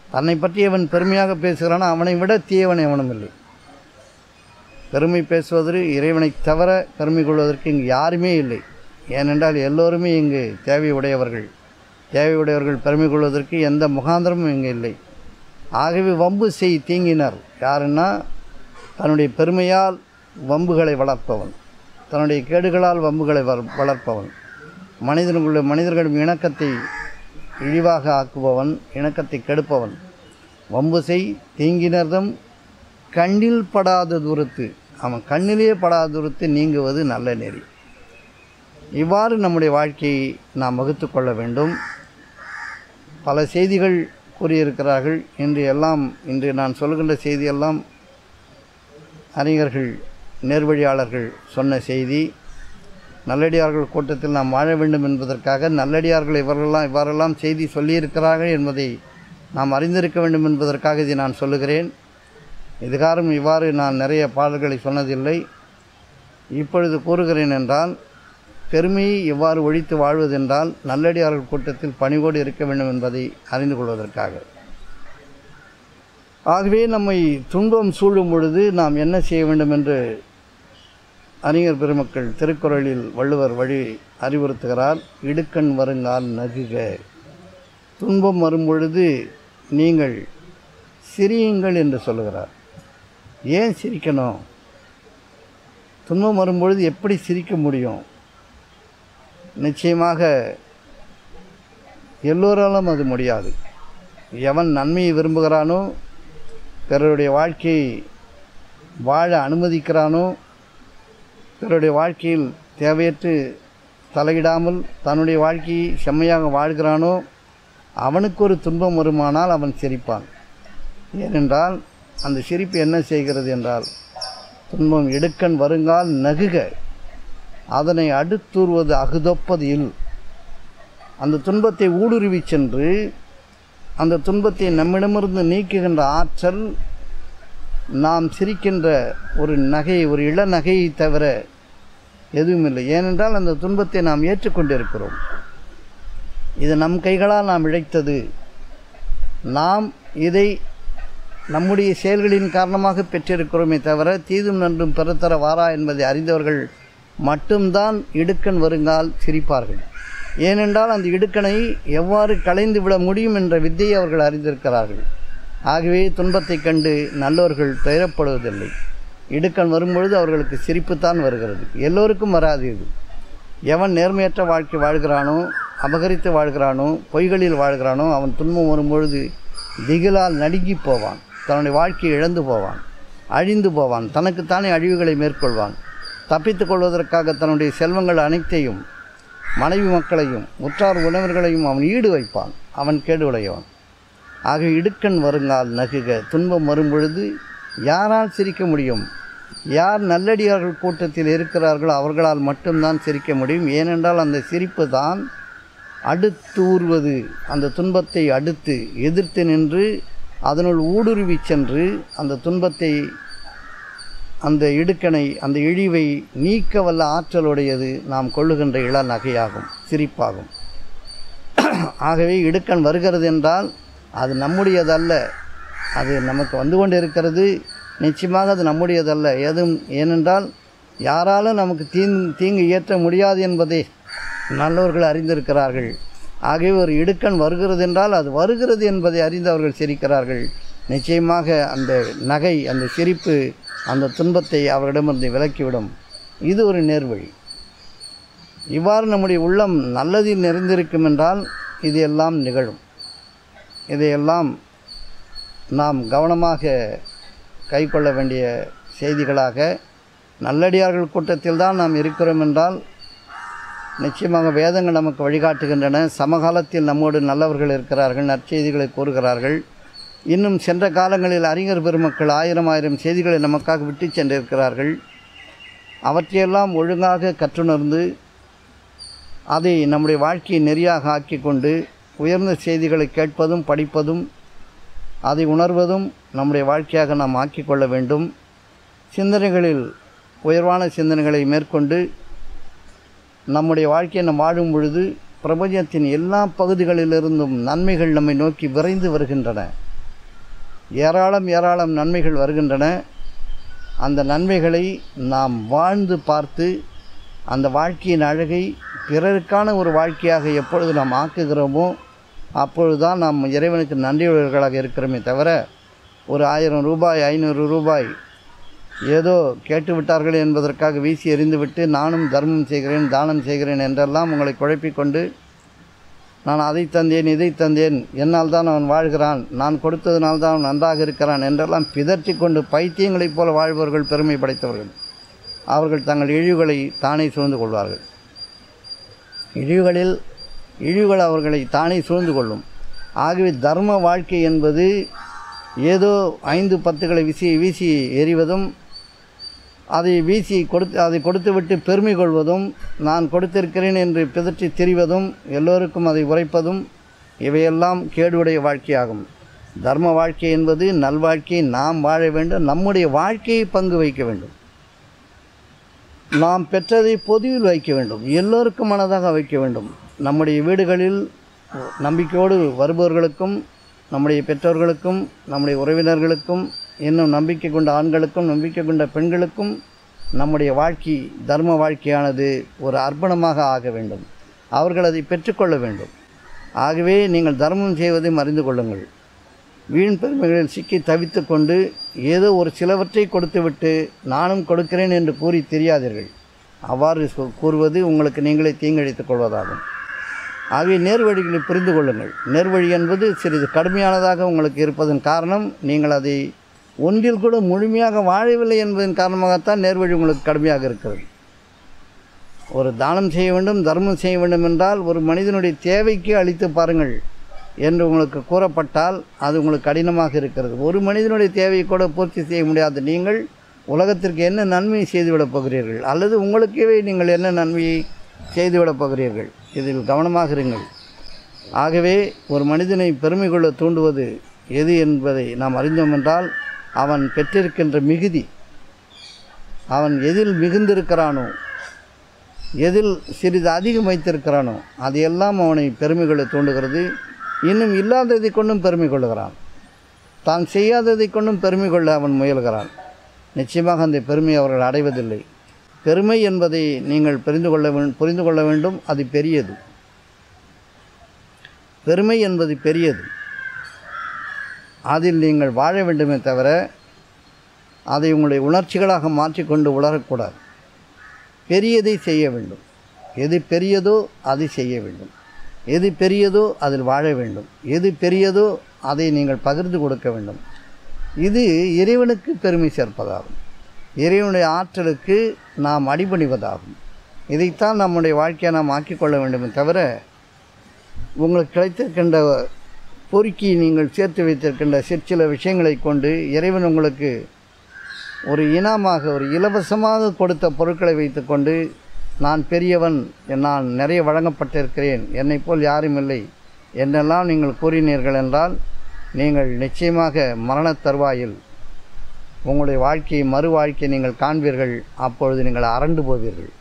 தன்னை பற்றி அவன் பெருமையாக பேசுகிறானோ அவனை விட தீயவன் எவனும் இல்லை பெருமை பேசுவதற்கு இறைவனைத் தவிர பெருமை கொள்வதற்கு இங்கு யாருமே இல்லை ஏனென்றால் எல்லோருமே இங்கு தேவையுடையவர்கள் தேவையுடையவர்கள் பெருமை கொள்வதற்கு எந்த முகாந்திரமும் இங்கு இல்லை ஆகவே வம்பு செய் தீங்கினர் யாருன்னா தன்னுடைய பெருமையால் வம்புகளை வளர்ப்பவன் தன்னுடைய கேடுகளால் வம்புகளை வள- வளர்ப்பவன் மனிதனுக்குள்ள மனிதர்களின் இணக்கத்தை இழிவாக ஆக்குபவன் இணக்கத்தை கெடுப்பவன் வம்பு செய் தீங்கினர்தம் கண்ணில் படாத தூரத்து அவன் கண்ணிலே படாத தூரத்து நீங்குவது நல்ல நெறி இவ்வாறு நம்முடைய வாழ்க்கையை நாம் வகுத்து கொள்ள வேண்டும் பல செய்திகள் கூறியிருக்கிறார்கள் இன்று எல்லாம் இன்று நான் சொல்கின்ற செய்தியெல்லாம் அறிஞர்கள் நேர்வழியாளர்கள் சொன்ன செய்தி நல்லடியார்கள் கூட்டத்தில் நாம் வாழ வேண்டும் என்பதற்காக நல்லடியார்கள் இவரெல்லாம் இவ்வாறெல்லாம் செய்தி சொல்லியிருக்கிறார்கள் என்பதை நாம் அறிந்திருக்க வேண்டும் என்பதற்காக இதை நான் சொல்லுகிறேன் இதுகாரும் இவ்வாறு நான் நிறைய பாடல்களை சொன்னதில்லை இப்பொழுது கூறுகிறேன் என்றால் பெருமையை எவ்வாறு ஒழித்து வாழ்வதென்றால் நல்லடியார்கள் கூட்டத்தில் பணிவோடு இருக்க வேண்டும் என்பதை அறிந்து கொள்வதற்காக ஆகவே நம்மை துன்பம் சூழும் பொழுது நாம் என்ன செய்ய வேண்டும் என்று அறிஞர் பெருமக்கள் திருக்குறளில் வள்ளுவர் வழி அறிவுறுத்துகிறார் இடுக்கண் வருங்கால் நகுக துன்பம் வரும் பொழுது நீங்கள் சிரியுங்கள் என்று சொல்லுகிறார் ஏன் சிரிக்கணும் துன்பம் வரும்பொழுது எப்படி சிரிக்க முடியும் நிச்சயமாக எல்லோராலும் அது முடியாது எவன் நன்மையை விரும்புகிறானோ பிறருடைய வாழ்க்கையை வாழ அனுமதிக்கிறானோ பிறருடைய வாழ்க்கையில் தேவையற்று தலையிடாமல் தன்னுடைய வாழ்க்கையை செம்மையாக வாழ்கிறானோ அவனுக்கு ஒரு துன்பம் வருமானால் அவன் சிரிப்பான் ஏனென்றால் அந்த சிரிப்பு என்ன செய்கிறது என்றால் துன்பம் எடுக்கன் வருங்கால் நகுக அதனை அடுத்தூறுவது அகுதொப்பது இல் அந்த துன்பத்தை ஊடுருவி சென்று அந்த துன்பத்தை நம்மிடமிருந்து நீக்குகின்ற ஆற்றல் நாம் சிரிக்கின்ற ஒரு நகை ஒரு இள நகையை தவிர எதுவும் இல்லை ஏனென்றால் அந்த துன்பத்தை நாம் ஏற்றுக்கொண்டிருக்கிறோம் இது நம் கைகளால் நாம் இழைத்தது நாம் இதை நம்முடைய செயல்களின் காரணமாக பெற்றிருக்கிறோமே தவிர தீதும் நன்றும் பெறத்தர வாரா என்பதை அறிந்தவர்கள் மட்டும்தான் இடுக்கண் வருங்கால் சிரிப்பார்கள் ஏனென்றால் அந்த இடுக்கணை எவ்வாறு களைந்து விட முடியும் என்ற வித்தையை அவர்கள் அறிந்திருக்கிறார்கள் ஆகவே துன்பத்தைக் கண்டு நல்லவர்கள் துயரப்படுவதில்லை இடுக்கண் வரும்பொழுது அவர்களுக்கு சிரிப்புத்தான் வருகிறது எல்லோருக்கும் வராது இது எவன் நேர்மையற்ற வாழ்க்கை வாழ்கிறானோ அபகரித்து வாழ்கிறானோ பொய்களில் வாழ்கிறானோ அவன் துன்பம் வரும்பொழுது திகிலால் நடுங்கி போவான் தன்னுடைய வாழ்க்கையை இழந்து போவான் அழிந்து போவான் தனக்குத்தானே அழிவுகளை மேற்கொள்வான் தப்பித்துக் கொள்வதற்காக தன்னுடைய செல்வங்கள் அனைத்தையும் மனைவி மக்களையும் உற்றார் உணவர்களையும் அவன் ஈடு வைப்பான் அவன் கேடு உடையவன் ஆக இடுக்கண் வருங்கால் நகுக துன்பம் வரும்பொழுது யாரால் சிரிக்க முடியும் யார் நல்லடியார்கள் கூட்டத்தில் இருக்கிறார்களோ அவர்களால் மட்டும்தான் சிரிக்க முடியும் ஏனென்றால் அந்த சிரிப்பு தான் அடுத்தூர்வது அந்த துன்பத்தை அடுத்து எதிர்த்து நின்று அதனுள் ஊடுருவி சென்று அந்த துன்பத்தை அந்த இடுக்கணை அந்த இழிவை நீக்க வல்ல ஆற்றலுடையது நாம் கொள்ளுகின்ற இள நகையாகும் சிரிப்பாகும் ஆகவே இடுக்கண் வருகிறது என்றால் அது நம்முடையதல்ல அது நமக்கு வந்து கொண்டு இருக்கிறது நிச்சயமாக அது நம்முடையதல்ல ஏதும் ஏனென்றால் யாராலும் நமக்கு தீங் தீங்கு இயற்ற முடியாது என்பதை நல்லவர்கள் அறிந்திருக்கிறார்கள் ஆகவே ஒரு இடுக்கண் வருகிறது என்றால் அது வருகிறது என்பதை அறிந்தவர்கள் சிரிக்கிறார்கள் நிச்சயமாக அந்த நகை அந்த சிரிப்பு அந்த துன்பத்தை அவரிடமிருந்து விலக்கிவிடும் இது ஒரு நேர்வழி இவ்வாறு நம்முடைய உள்ளம் நல்லதில் நிறைந்திருக்கும் என்றால் இது எல்லாம் நிகழும் இதையெல்லாம் நாம் கவனமாக கைக்கொள்ள வேண்டிய செய்திகளாக நல்லடியார்கள் கூட்டத்தில் தான் நாம் இருக்கிறோம் என்றால் நிச்சயமாக வேதங்கள் நமக்கு வழிகாட்டுகின்றன சமகாலத்தில் நம்மோடு நல்லவர்கள் இருக்கிறார்கள் நற்செய்திகளை கூறுகிறார்கள் இன்னும் சென்ற காலங்களில் அறிஞர் பெருமக்கள் ஆயிரம் ஆயிரம் செய்திகளை நமக்காக விட்டு சென்றிருக்கிறார்கள் அவற்றையெல்லாம் ஒழுங்காக கற்றுணர்ந்து அதை நம்முடைய வாழ்க்கையை நெறியாக ஆக்கி கொண்டு உயர்ந்த செய்திகளை கேட்பதும் படிப்பதும் அதை உணர்வதும் நம்முடைய வாழ்க்கையாக நாம் ஆக்கிக்கொள்ள வேண்டும் சிந்தனைகளில் உயர்வான சிந்தனைகளை மேற்கொண்டு நம்முடைய வாழ்க்கையை நாம் வாழும் பொழுது பிரபஞ்சத்தின் எல்லா பகுதிகளிலிருந்தும் நன்மைகள் நம்மை நோக்கி விரைந்து வருகின்றன ஏராளம் ஏராளம் நன்மைகள் வருகின்றன அந்த நன்மைகளை நாம் வாழ்ந்து பார்த்து அந்த வாழ்க்கையின் அழகை பிறருக்கான ஒரு வாழ்க்கையாக எப்பொழுது நாம் ஆக்குகிறோமோ அப்பொழுதுதான் நாம் இறைவனுக்கு நன்றியுள்ளவர்களாக இருக்கிறோமே தவிர ஒரு ஆயிரம் ரூபாய் ஐநூறு ரூபாய் ஏதோ கேட்டு விட்டார்கள் என்பதற்காக வீசி எறிந்துவிட்டு நானும் தர்மம் செய்கிறேன் தானம் செய்கிறேன் என்றெல்லாம் உங்களை குழப்பிக்கொண்டு நான் அதை தந்தேன் இதை தந்தேன் என்னால் தான் அவன் வாழ்கிறான் நான் கொடுத்ததினால் தான் அவன் நன்றாக இருக்கிறான் என்றெல்லாம் பிதற்றி கொண்டு பைத்தியங்களைப் போல வாழ்பவர்கள் பெருமை படைத்தவர்கள் அவர்கள் தங்கள் இழிவுகளை தானே சூழ்ந்து கொள்வார்கள் இழிவுகளில் இழிவுகள் அவர்களை தானே சூழ்ந்து கொள்ளும் ஆகவே தர்ம வாழ்க்கை என்பது ஏதோ ஐந்து பத்துகளை வீசி வீசி எறிவதும் அதை வீசி கொடுத்து அதை கொடுத்துவிட்டு பெருமை கொள்வதும் நான் கொடுத்திருக்கிறேன் என்று பிதற்றி திரிவதும் எல்லோருக்கும் அதை உரைப்பதும் இவையெல்லாம் கேடுடைய வாழ்க்கையாகும் தர்ம வாழ்க்கை என்பது நல்வாழ்க்கையை நாம் வாழ வேண்டும் நம்முடைய வாழ்க்கையை பங்கு வைக்க வேண்டும் நாம் பெற்றதை பொதுவில் வைக்க வேண்டும் எல்லோருக்கும் மனதாக வைக்க வேண்டும் நம்முடைய வீடுகளில் நம்பிக்கையோடு வருபவர்களுக்கும் நம்முடைய பெற்றோர்களுக்கும் நம்முடைய உறவினர்களுக்கும் இன்னும் நம்பிக்கை கொண்ட ஆண்களுக்கும் நம்பிக்கை கொண்ட பெண்களுக்கும் நம்முடைய வாழ்க்கை தர்ம வாழ்க்கையானது ஒரு அர்ப்பணமாக ஆக வேண்டும் அவர்கள் அதை பெற்றுக்கொள்ள வேண்டும் ஆகவே நீங்கள் தர்மம் செய்வதை மறிந்து கொள்ளுங்கள் வீண் பெருமைகளில் சிக்கி தவித்து கொண்டு ஏதோ ஒரு சிலவற்றை கொடுத்துவிட்டு நானும் கொடுக்கிறேன் என்று கூறி தெரியாதீர்கள் அவ்வாறு சொ- கூறுவது உங்களுக்கு நீங்களே தீங்கிழைத்துக் கொள்வதாகும் ஆகவே நேர்வழிகளை புரிந்து கொள்ளுங்கள் நேர்வழி என்பது சிறிது கடுமையானதாக உங்களுக்கு இருப்பதன் காரணம் நீங்கள் அதை ஒன்றில் கூட முழுமையாக வாழவில்லை என்பதன் காரணமாகத்தான் நேர்வழி உங்களுக்கு கடுமையாக இருக்கிறது ஒரு தானம் செய்ய வேண்டும் தர்மம் செய்ய வேண்டும் என்றால் ஒரு மனிதனுடைய தேவைக்கு அளித்து பாருங்கள் என்று உங்களுக்கு கூறப்பட்டால் அது உங்களுக்கு கடினமாக இருக்கிறது ஒரு மனிதனுடைய தேவையை கூட பூர்த்தி செய்ய முடியாத நீங்கள் உலகத்திற்கு என்ன நன்மை செய்துவிடப் போகிறீர்கள் அல்லது உங்களுக்கே நீங்கள் என்ன நன்மையை செய்துவிடப் போகிறீர்கள் இதில் கவனமாக இருங்கள் ஆகவே ஒரு மனிதனை பெருமை கொள்ள தூண்டுவது எது என்பதை நாம் அறிந்தோம் என்றால் அவன் பெற்றிருக்கின்ற மிகுதி அவன் எதில் மிகுந்திருக்கிறானோ எதில் சிறிது அதிகம் வைத்திருக்கிறானோ அதையெல்லாம் அவனை பெருமை கொள்ள தூண்டுகிறது இன்னும் இல்லாததை கொண்டும் பெருமை கொள்ளுகிறான் தான் செய்யாததை கொண்டும் பெருமை கொள்ள அவன் முயல்கிறான் நிச்சயமாக அந்த பெருமை அவர்கள் அடைவதில்லை பெருமை என்பதை நீங்கள் புரிந்து கொள்ள வேண்டும் புரிந்து கொள்ள வேண்டும் அது பெரியது பெருமை என்பது பெரியது அதில் நீங்கள் வாழ வேண்டுமே தவிர அதை உங்களுடைய உணர்ச்சிகளாக மாற்றிக்கொண்டு உளரக்கூடாது பெரியதை செய்ய வேண்டும் எது பெரியதோ அதை செய்ய வேண்டும் எது பெரியதோ அதில் வாழ வேண்டும் எது பெரியதோ அதை நீங்கள் பகிர்ந்து கொடுக்க வேண்டும் இது இறைவனுக்கு பெருமை சேர்ப்பதாகும் இறைவனுடைய ஆற்றலுக்கு நாம் அடிபணிவதாகும் இதைத்தான் நம்முடைய வாழ்க்கையை நாம் ஆக்கிக்கொள்ள வேண்டுமே தவிர உங்களுக்கு கிடைத்திருக்கின்ற பொறுக்கி நீங்கள் சேர்த்து வைத்திருக்கின்ற சிற்சில விஷயங்களை கொண்டு இறைவன் உங்களுக்கு ஒரு இனமாக ஒரு இலவசமாக கொடுத்த பொருட்களை வைத்துக்கொண்டு நான் பெரியவன் நான் நிறைய வழங்கப்பட்டிருக்கிறேன் என்னைப் போல் யாரும் இல்லை என்னெல்லாம் நீங்கள் கூறினீர்கள் என்றால் நீங்கள் நிச்சயமாக மரணத் தருவாயில் உங்களுடைய வாழ்க்கையை மறு வாழ்க்கையை நீங்கள் காண்பீர்கள் அப்பொழுது நீங்கள் அரண்டு போவீர்கள்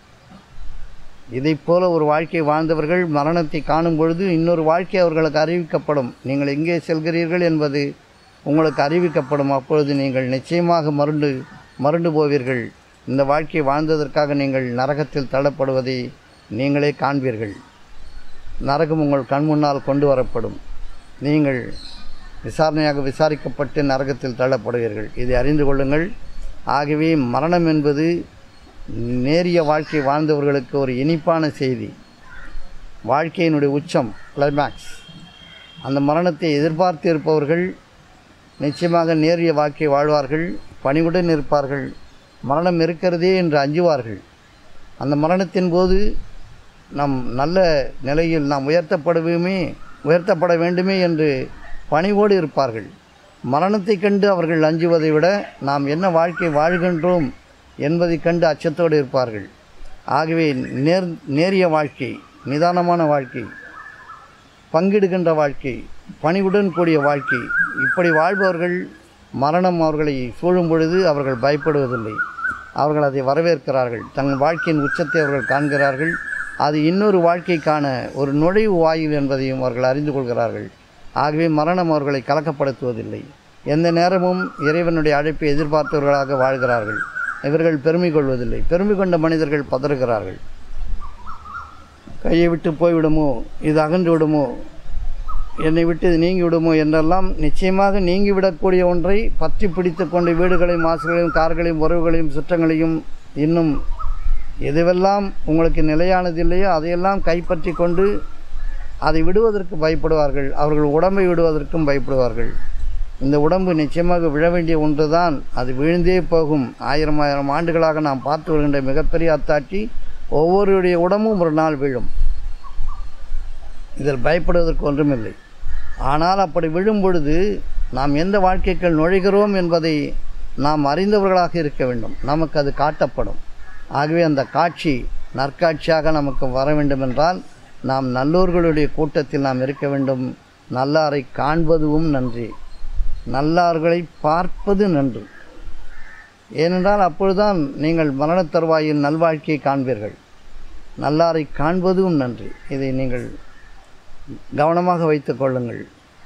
இதைப் போல ஒரு வாழ்க்கை வாழ்ந்தவர்கள் மரணத்தை காணும் பொழுது இன்னொரு வாழ்க்கை அவர்களுக்கு அறிவிக்கப்படும் நீங்கள் எங்கே செல்கிறீர்கள் என்பது உங்களுக்கு அறிவிக்கப்படும் அப்பொழுது நீங்கள் நிச்சயமாக மருண்டு மருண்டு போவீர்கள் இந்த வாழ்க்கை வாழ்ந்ததற்காக நீங்கள் நரகத்தில் தள்ளப்படுவதை நீங்களே காண்பீர்கள் நரகம் உங்கள் கண் முன்னால் கொண்டு வரப்படும் நீங்கள் விசாரணையாக விசாரிக்கப்பட்டு நரகத்தில் தள்ளப்படுவீர்கள் இதை அறிந்து கொள்ளுங்கள் ஆகவே மரணம் என்பது நேரிய வாழ்க்கை வாழ்ந்தவர்களுக்கு ஒரு இனிப்பான செய்தி வாழ்க்கையினுடைய உச்சம் கிளைமேக்ஸ் அந்த மரணத்தை எதிர்பார்த்து இருப்பவர்கள் நிச்சயமாக நேரிய வாழ்க்கை வாழ்வார்கள் பணிவுடன் இருப்பார்கள் மரணம் இருக்கிறதே என்று அஞ்சுவார்கள் அந்த மரணத்தின் போது நம் நல்ல நிலையில் நாம் உயர்த்தப்படுவோமே உயர்த்தப்பட வேண்டுமே என்று பணிவோடு இருப்பார்கள் மரணத்தை கண்டு அவர்கள் அஞ்சுவதை விட நாம் என்ன வாழ்க்கை வாழ்கின்றோம் என்பதைக் கண்டு அச்சத்தோடு இருப்பார்கள் ஆகவே நேர் நேரிய வாழ்க்கை நிதானமான வாழ்க்கை பங்கிடுகின்ற வாழ்க்கை பணிவுடன் கூடிய வாழ்க்கை இப்படி வாழ்பவர்கள் மரணம் அவர்களை சூழும் பொழுது அவர்கள் பயப்படுவதில்லை அவர்கள் அதை வரவேற்கிறார்கள் தங்கள் வாழ்க்கையின் உச்சத்தை அவர்கள் காண்கிறார்கள் அது இன்னொரு வாழ்க்கைக்கான ஒரு நுழைவு வாயில் என்பதையும் அவர்கள் அறிந்து கொள்கிறார்கள் ஆகவே மரணம் அவர்களை கலக்கப்படுத்துவதில்லை எந்த நேரமும் இறைவனுடைய அழைப்பை எதிர்பார்த்தவர்களாக வாழ்கிறார்கள் இவர்கள் பெருமை கொள்வதில்லை பெருமை கொண்ட மனிதர்கள் பதறுகிறார்கள் கையை விட்டு போய்விடுமோ இது அகன்று விடுமோ என்னை விட்டு இது நீங்கி விடுமோ என்றெல்லாம் நிச்சயமாக நீங்கிவிடக்கூடிய ஒன்றை பற்றி பிடித்து கொண்டு வீடுகளையும் வாசல்களையும் கார்களையும் உறவுகளையும் சுற்றங்களையும் இன்னும் எதுவெல்லாம் உங்களுக்கு நிலையானது இல்லையோ அதையெல்லாம் கைப்பற்றி கொண்டு அதை விடுவதற்கு பயப்படுவார்கள் அவர்கள் உடம்பை விடுவதற்கும் பயப்படுவார்கள் இந்த உடம்பு நிச்சயமாக விழ வேண்டிய ஒன்று தான் அது விழுந்தே போகும் ஆயிரம் ஆயிரம் ஆண்டுகளாக நாம் பார்த்து வருகின்ற மிகப்பெரிய அத்தாட்சி ஒவ்வொருடைய உடம்பும் ஒரு நாள் விழும் இதில் பயப்படுவதற்கு ஒன்றுமில்லை ஆனால் அப்படி விழும் பொழுது நாம் எந்த வாழ்க்கைக்குள் நுழைகிறோம் என்பதை நாம் அறிந்தவர்களாக இருக்க வேண்டும் நமக்கு அது காட்டப்படும் ஆகவே அந்த காட்சி நற்காட்சியாக நமக்கு வர வேண்டுமென்றால் நாம் நல்லோர்களுடைய கூட்டத்தில் நாம் இருக்க வேண்டும் நல்லாரை காண்பதுவும் நன்றி நல்லார்களை பார்ப்பது நன்று ஏனென்றால் அப்பொழுதுதான் நீங்கள் மரணத் தருவாயில் நல்வாழ்க்கையை காண்பீர்கள் நல்லாரை காண்பதும் நன்றி இதை நீங்கள் கவனமாக வைத்துக் கொள்ளுங்கள்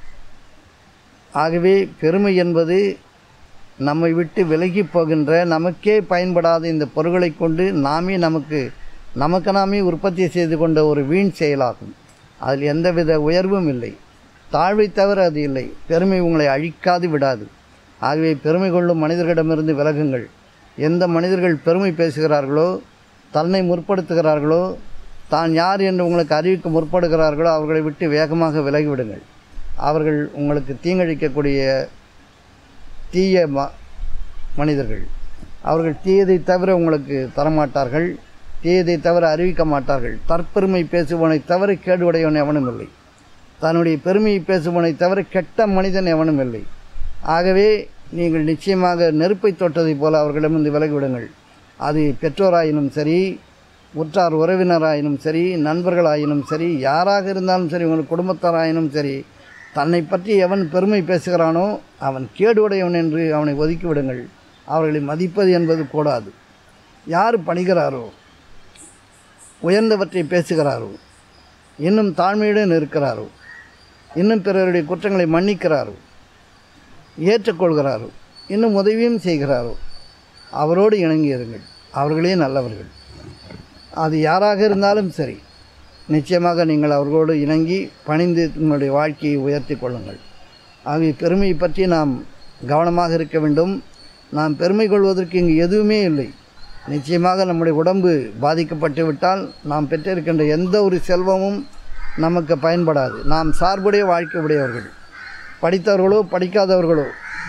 ஆகவே பெருமை என்பது நம்மை விட்டு விலகி போகின்ற நமக்கே பயன்படாத இந்த பொருள்களை கொண்டு நாமே நமக்கு நமக்கு நாமே உற்பத்தி செய்து கொண்ட ஒரு வீண் செயலாகும் அதில் எந்தவித உயர்வும் இல்லை தாழ்வை தவிர அது இல்லை பெருமை உங்களை அழிக்காது விடாது ஆகவே பெருமை கொள்ளும் மனிதர்களிடமிருந்து விலகுங்கள் எந்த மனிதர்கள் பெருமை பேசுகிறார்களோ தன்னை முற்படுத்துகிறார்களோ தான் யார் என்று உங்களுக்கு அறிவிக்க முற்படுகிறார்களோ அவர்களை விட்டு வேகமாக விலகிவிடுங்கள் அவர்கள் உங்களுக்கு தீங்கழிக்கக்கூடிய தீய ம மனிதர்கள் அவர்கள் தீயதை தவிர உங்களுக்கு தரமாட்டார்கள் தீயதை தவிர அறிவிக்க மாட்டார்கள் தற்பெருமை பேசுபவனை தவிர கேடுவுடையவன் எவனும் இல்லை தன்னுடைய பெருமையை பேசுபவனை தவிர கெட்ட மனிதன் எவனும் இல்லை ஆகவே நீங்கள் நிச்சயமாக நெருப்பை தொட்டதைப் போல அவர்களிடமிருந்து விலகிவிடுங்கள் அது பெற்றோராயினும் சரி உற்றார் உறவினராயினும் சரி நண்பர்களாயினும் சரி யாராக இருந்தாலும் சரி உங்கள் குடும்பத்தாராயினும் சரி தன்னை பற்றி எவன் பெருமை பேசுகிறானோ அவன் கேடுடையவன் என்று அவனை ஒதுக்கி விடுங்கள் அவர்களை மதிப்பது என்பது கூடாது யார் பணிகிறாரோ உயர்ந்தவற்றை பேசுகிறாரோ இன்னும் தாழ்மையுடன் இருக்கிறாரோ இன்னும் பிறருடைய குற்றங்களை மன்னிக்கிறாரோ ஏற்றுக்கொள்கிறாரோ இன்னும் உதவியும் செய்கிறாரோ அவரோடு இணங்கியிருங்கள் அவர்களே நல்லவர்கள் அது யாராக இருந்தாலும் சரி நிச்சயமாக நீங்கள் அவர்களோடு இணங்கி பணிந்து உங்களுடைய வாழ்க்கையை உயர்த்தி கொள்ளுங்கள் ஆகிய பெருமையை பற்றி நாம் கவனமாக இருக்க வேண்டும் நாம் பெருமை கொள்வதற்கு இங்கு எதுவுமே இல்லை நிச்சயமாக நம்முடைய உடம்பு பாதிக்கப்பட்டு விட்டால் நாம் பெற்றிருக்கின்ற எந்த ஒரு செல்வமும் நமக்கு பயன்படாது நாம் சார்புடைய வாழ்க்கை உடையவர்கள் படித்தவர்களோ படிக்காதவர்களோ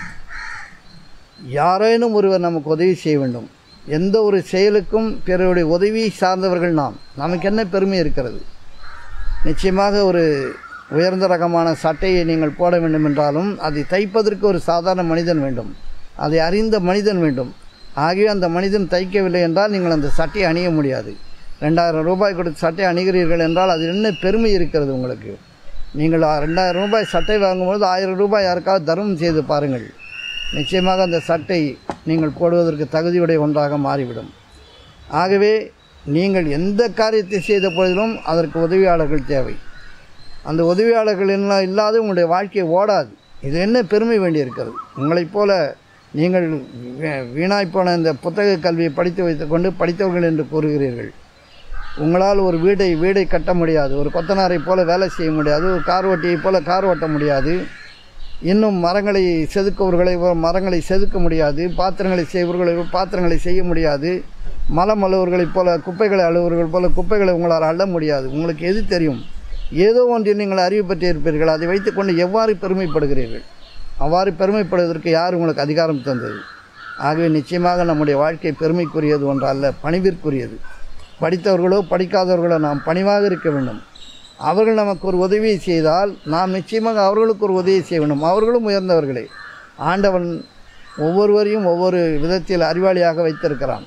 யாரேனும் ஒருவர் நமக்கு உதவி செய்ய வேண்டும் எந்த ஒரு செயலுக்கும் பிறருடைய உதவியை சார்ந்தவர்கள் நாம் நமக்கு என்ன பெருமை இருக்கிறது நிச்சயமாக ஒரு உயர்ந்த ரகமான சட்டையை நீங்கள் போட வேண்டும் என்றாலும் அதை தைப்பதற்கு ஒரு சாதாரண மனிதன் வேண்டும் அதை அறிந்த மனிதன் வேண்டும் ஆகவே அந்த மனிதன் தைக்கவில்லை என்றால் நீங்கள் அந்த சட்டையை அணிய முடியாது ரெண்டாயிரம் ரூபாய் கொடுத்து சட்டை அணிகிறீர்கள் என்றால் அதில் என்ன பெருமை இருக்கிறது உங்களுக்கு நீங்கள் ஆ- ரெண்டாயிரம் ரூபாய் சட்டை வாங்கும்போது ஆயிரம் ரூபாய் யாருக்காவது தர்மம் செய்து பாருங்கள் நிச்சயமாக அந்த சட்டை நீங்கள் போடுவதற்கு தகுதியுடைய ஒன்றாக மாறிவிடும் ஆகவே நீங்கள் எந்த காரியத்தை செய்த பொழுதிலும் அதற்கு உதவியாளர்கள் தேவை அந்த உதவியாளர்கள் எல்லாம் இல்லாத உங்களுடைய வாழ்க்கை ஓடாது இது என்ன பெருமை வேண்டியிருக்கிறது உங்களைப் போல நீங்கள் வீ- வீணாய் போன இந்த புத்தக கல்வியை படித்து வைத்துக்கொண்டு படித்தவர்கள் என்று கூறுகிறீர்கள் உங்களால் ஒரு வீடை வீடை கட்ட முடியாது ஒரு கொத்தனாரை போல வேலை செய்ய முடியாது ஒரு கார் ஓட்டியைப் போல கார் ஓட்ட முடியாது இன்னும் மரங்களை செதுக்குவர்களை போல மரங்களை செதுக்க முடியாது பாத்திரங்களை செய்வர்களை பாத்திரங்களை செய்ய முடியாது மலம் அழுவர்களைப் போல குப்பைகளை அழுவர்கள் போல குப்பைகளை உங்களால் அள்ள முடியாது உங்களுக்கு எது தெரியும் ஏதோ ஒன்றில் நீங்கள் அறிவு பெற்றிருப்பீர்கள் அதை வைத்துக்கொண்டு எவ்வாறு பெருமைப்படுகிறீர்கள் அவ்வாறு பெருமைப்படுவதற்கு யார் உங்களுக்கு அதிகாரம் தந்தது ஆகவே நிச்சயமாக நம்முடைய வாழ்க்கை பெருமைக்குரியது ஒன்றல்ல பணிவிற்குரியது படித்தவர்களோ படிக்காதவர்களோ நாம் பணிவாக இருக்க வேண்டும் அவர்கள் நமக்கு ஒரு உதவியை செய்தால் நாம் நிச்சயமாக அவர்களுக்கு ஒரு உதவி செய்ய வேண்டும் அவர்களும் உயர்ந்தவர்களே ஆண்டவன் ஒவ்வொருவரையும் ஒவ்வொரு விதத்தில் அறிவாளியாக வைத்திருக்கிறான்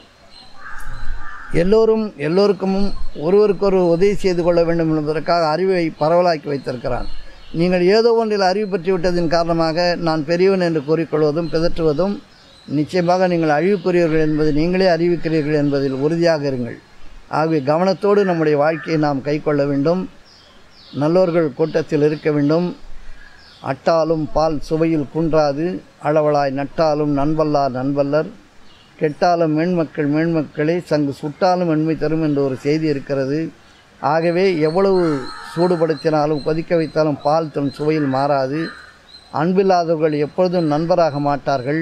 எல்லோரும் எல்லோருக்கும் ஒருவருக்கொரு உதவி செய்து கொள்ள வேண்டும் என்பதற்காக அறிவை பரவலாக்கி வைத்திருக்கிறான் நீங்கள் ஏதோ ஒன்றில் அறிவு பெற்று விட்டதின் காரணமாக நான் பெரியவன் என்று கூறிக்கொள்வதும் பிதற்றுவதும் நிச்சயமாக நீங்கள் அழிவுக்குரியவர்கள் என்பதை நீங்களே அறிவிக்கிறீர்கள் என்பதில் உறுதியாக இருங்கள் ஆகவே கவனத்தோடு நம்முடைய வாழ்க்கையை நாம் கைக்கொள்ள வேண்டும் நல்லோர்கள் கூட்டத்தில் இருக்க வேண்டும் அட்டாலும் பால் சுவையில் குன்றாது அளவலாய் நட்டாலும் நண்பல்லார் நண்பல்லர் கெட்டாலும் மேன்மக்கள் மேன்மக்களே சங்கு சுட்டாலும் வெண்மை தரும் என்ற ஒரு செய்தி இருக்கிறது ஆகவே எவ்வளவு சூடுபடுத்தினாலும் கொதிக்க வைத்தாலும் பால் தன் சுவையில் மாறாது அன்பில்லாதவர்கள் எப்பொழுதும் நண்பராக மாட்டார்கள்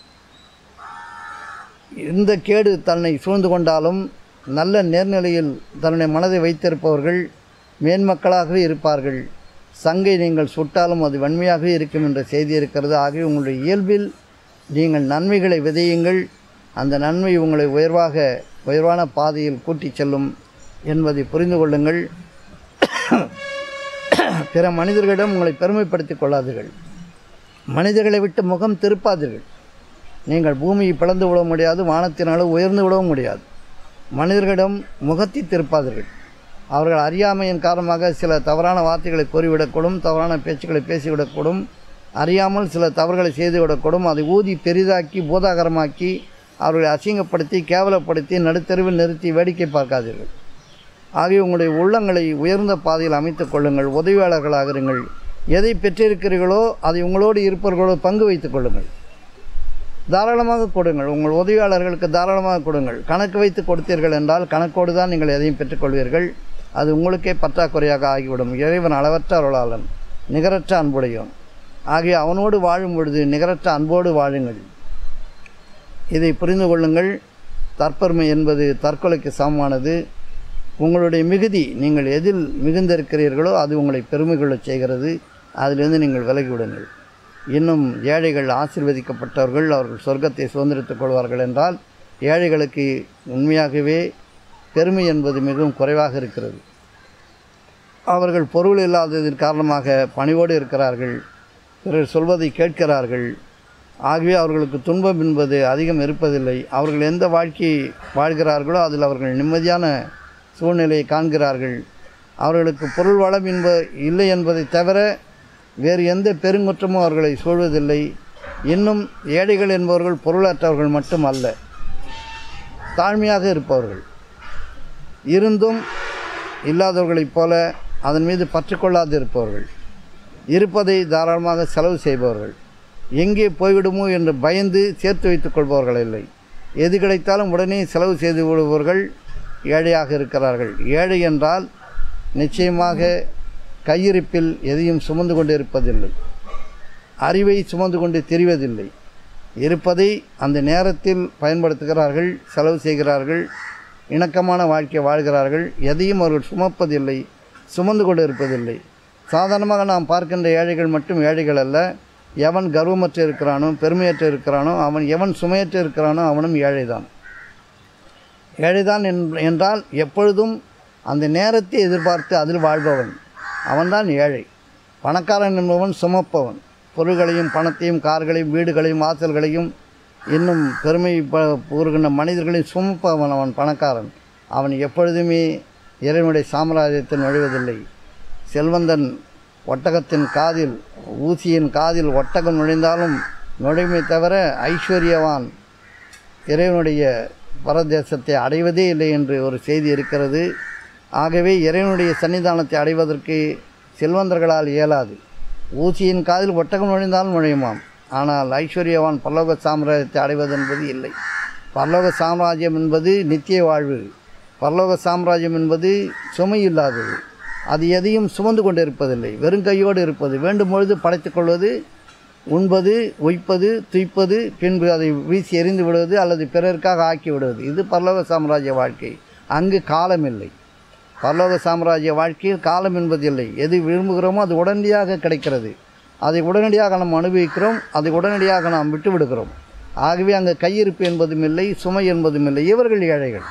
இந்த கேடு தன்னை சூழ்ந்து கொண்டாலும் நல்ல நேர்நிலையில் தன்னுடைய மனதை வைத்திருப்பவர்கள் மேன்மக்களாகவே இருப்பார்கள் சங்கை நீங்கள் சுட்டாலும் அது வன்மையாகவே இருக்கும் என்ற செய்தி இருக்கிறது ஆகவே உங்களுடைய இயல்பில் நீங்கள் நன்மைகளை விதையுங்கள் அந்த நன்மை உங்களை உயர்வாக உயர்வான பாதையில் கூட்டிச் செல்லும் என்பதை புரிந்து கொள்ளுங்கள் பிற மனிதர்களிடம் உங்களை பெருமைப்படுத்திக் கொள்ளாதீர்கள் மனிதர்களை விட்டு முகம் திருப்பாதீர்கள் நீங்கள் பூமியை பிளந்து விட முடியாது வானத்தினாலும் உயர்ந்து விடவும் முடியாது மனிதர்களிடம் முகத்தை திருப்பாதீர்கள் அவர்கள் அறியாமையின் காரணமாக சில தவறான வார்த்தைகளை கூறிவிடக்கூடும் தவறான பேச்சுக்களை பேசிவிடக்கூடும் அறியாமல் சில தவறுகளை செய்துவிடக்கூடும் அதை ஊதி பெரிதாக்கி பூதாகரமாக்கி அவர்களை அசிங்கப்படுத்தி கேவலப்படுத்தி நடுத்தெருவில் நிறுத்தி வேடிக்கை பார்க்காதீர்கள் ஆகிய உங்களுடைய உள்ளங்களை உயர்ந்த பாதையில் அமைத்துக் கொள்ளுங்கள் உதவியாளர்களாக இருங்கள் எதை பெற்றிருக்கிறீர்களோ அதை உங்களோடு இருப்பவர்களோடு பங்கு வைத்துக் கொள்ளுங்கள் தாராளமாக கொடுங்கள் உங்கள் உதவியாளர்களுக்கு தாராளமாக கொடுங்கள் கணக்கு வைத்து கொடுத்தீர்கள் என்றால் கணக்கோடு தான் நீங்கள் எதையும் பெற்றுக்கொள்வீர்கள் அது உங்களுக்கே பற்றாக்குறையாக ஆகிவிடும் இறைவன் அளவற்ற அருளாளன் நிகரற்ற அன்புடையோன் ஆகிய அவனோடு வாழும் பொழுது நிகரற்ற அன்போடு வாழுங்கள் இதை புரிந்து கொள்ளுங்கள் தற்பெருமை என்பது தற்கொலைக்கு சமமானது உங்களுடைய மிகுதி நீங்கள் எதில் மிகுந்திருக்கிறீர்களோ அது உங்களை பெருமை கொள்ளச் செய்கிறது அதிலிருந்து நீங்கள் விலகிவிடுங்கள் இன்னும் ஏழைகள் ஆசீர்வதிக்கப்பட்டவர்கள் அவர்கள் சொர்க்கத்தை சுதந்திரித்துக் கொள்வார்கள் என்றால் ஏழைகளுக்கு உண்மையாகவே பெருமை என்பது மிகவும் குறைவாக இருக்கிறது அவர்கள் பொருள் இல்லாததன் காரணமாக பணிவோடு இருக்கிறார்கள் பிறர் சொல்வதை கேட்கிறார்கள் ஆகவே அவர்களுக்கு துன்பம் என்பது அதிகம் இருப்பதில்லை அவர்கள் எந்த வாழ்க்கையை வாழ்கிறார்களோ அதில் அவர்கள் நிம்மதியான சூழ்நிலையை காண்கிறார்கள் அவர்களுக்கு பொருள் வளம் என்ப இல்லை என்பதை தவிர வேறு எந்த பெருங்குற்றமும் அவர்களை சூழ்வதில்லை இன்னும் ஏழைகள் என்பவர்கள் பொருளற்றவர்கள் மட்டும் அல்ல தாழ்மையாக இருப்பவர்கள் இருந்தும் இல்லாதவர்களைப் போல அதன் மீது பற்று கொள்ளாது இருப்பவர்கள் இருப்பதை தாராளமாக செலவு செய்பவர்கள் எங்கே போய்விடுமோ என்று பயந்து சேர்த்து வைத்துக் கொள்பவர்கள் இல்லை எது கிடைத்தாலும் உடனே செலவு செய்து விடுபவர்கள் ஏழையாக இருக்கிறார்கள் ஏழை என்றால் நிச்சயமாக கையிருப்பில் எதையும் சுமந்து கொண்டு இருப்பதில்லை அறிவை சுமந்து கொண்டு தெரிவதில்லை இருப்பதை அந்த நேரத்தில் பயன்படுத்துகிறார்கள் செலவு செய்கிறார்கள் இணக்கமான வாழ்க்கை வாழ்கிறார்கள் எதையும் அவர்கள் சுமப்பதில்லை சுமந்து கொண்டு இருப்பதில்லை சாதாரணமாக நாம் பார்க்கின்ற ஏழைகள் மட்டும் ஏழைகள் அல்ல எவன் கர்வமற்று இருக்கிறானோ பெருமையற்று இருக்கிறானோ அவன் எவன் சுமையற்று இருக்கிறானோ அவனும் ஏழைதான் ஏழைதான் என்- என்றால் எப்பொழுதும் அந்த நேரத்தை எதிர்பார்த்து அதில் வாழ்பவன் அவன்தான் ஏழை பணக்காரன் என்பவன் சுமப்பவன் பொருள்களையும் பணத்தையும் கார்களையும் வீடுகளையும் வாசல்களையும் இன்னும் பெருமை ப- கூறுகின்ற மனிதர்களையும் சுமப்பவன் அவன் பணக்காரன் அவன் எப்பொழுதுமே இறைவனுடைய சாம்ராஜ்யத்தில் நுழைவதில்லை செல்வந்தன் ஒட்டகத்தின் காதில் ஊசியின் காதில் ஒட்டகம் நுழைந்தாலும் நுழைமை தவிர ஐஸ்வர்யவான் இறைவனுடைய பரதேசத்தை அடைவதே இல்லை என்று ஒரு செய்தி இருக்கிறது ஆகவே இறைவனுடைய சன்னிதானத்தை அடைவதற்கு செல்வந்தர்களால் இயலாது ஊசியின் காதில் ஒட்டகம் நுழைந்தாலும் நுழையுமாம் ஆனால் ஐஸ்வர்யவான் பரலோக சாம்ராஜ்யத்தை அடைவது என்பது இல்லை பரலோக சாம்ராஜ்யம் என்பது நித்திய வாழ்வு பரலோக சாம்ராஜ்யம் என்பது சுமை இல்லாதது அது எதையும் சுமந்து கொண்டு இருப்பதில்லை வெறும் கையோடு இருப்பது வேண்டும் பொழுது படைத்துக் கொள்வது உண்பது உய்ப்பது துய்ப்பது பின்பு அதை வீசி எறிந்து விடுவது அல்லது பிறருக்காக ஆக்கி விடுவது இது பரலோக சாம்ராஜ்ய வாழ்க்கை அங்கு காலம் இல்லை பரலோக சாம்ராஜ்ய வாழ்க்கையில் காலம் என்பதில்லை எது விரும்புகிறோமோ அது உடனடியாக கிடைக்கிறது அதை உடனடியாக நாம் அனுபவிக்கிறோம் அதை உடனடியாக நாம் விட்டு விடுகிறோம் ஆகவே அங்கே கையிருப்பு என்பதும் இல்லை சுமை என்பதும் இல்லை இவர்கள் ஏழைகள்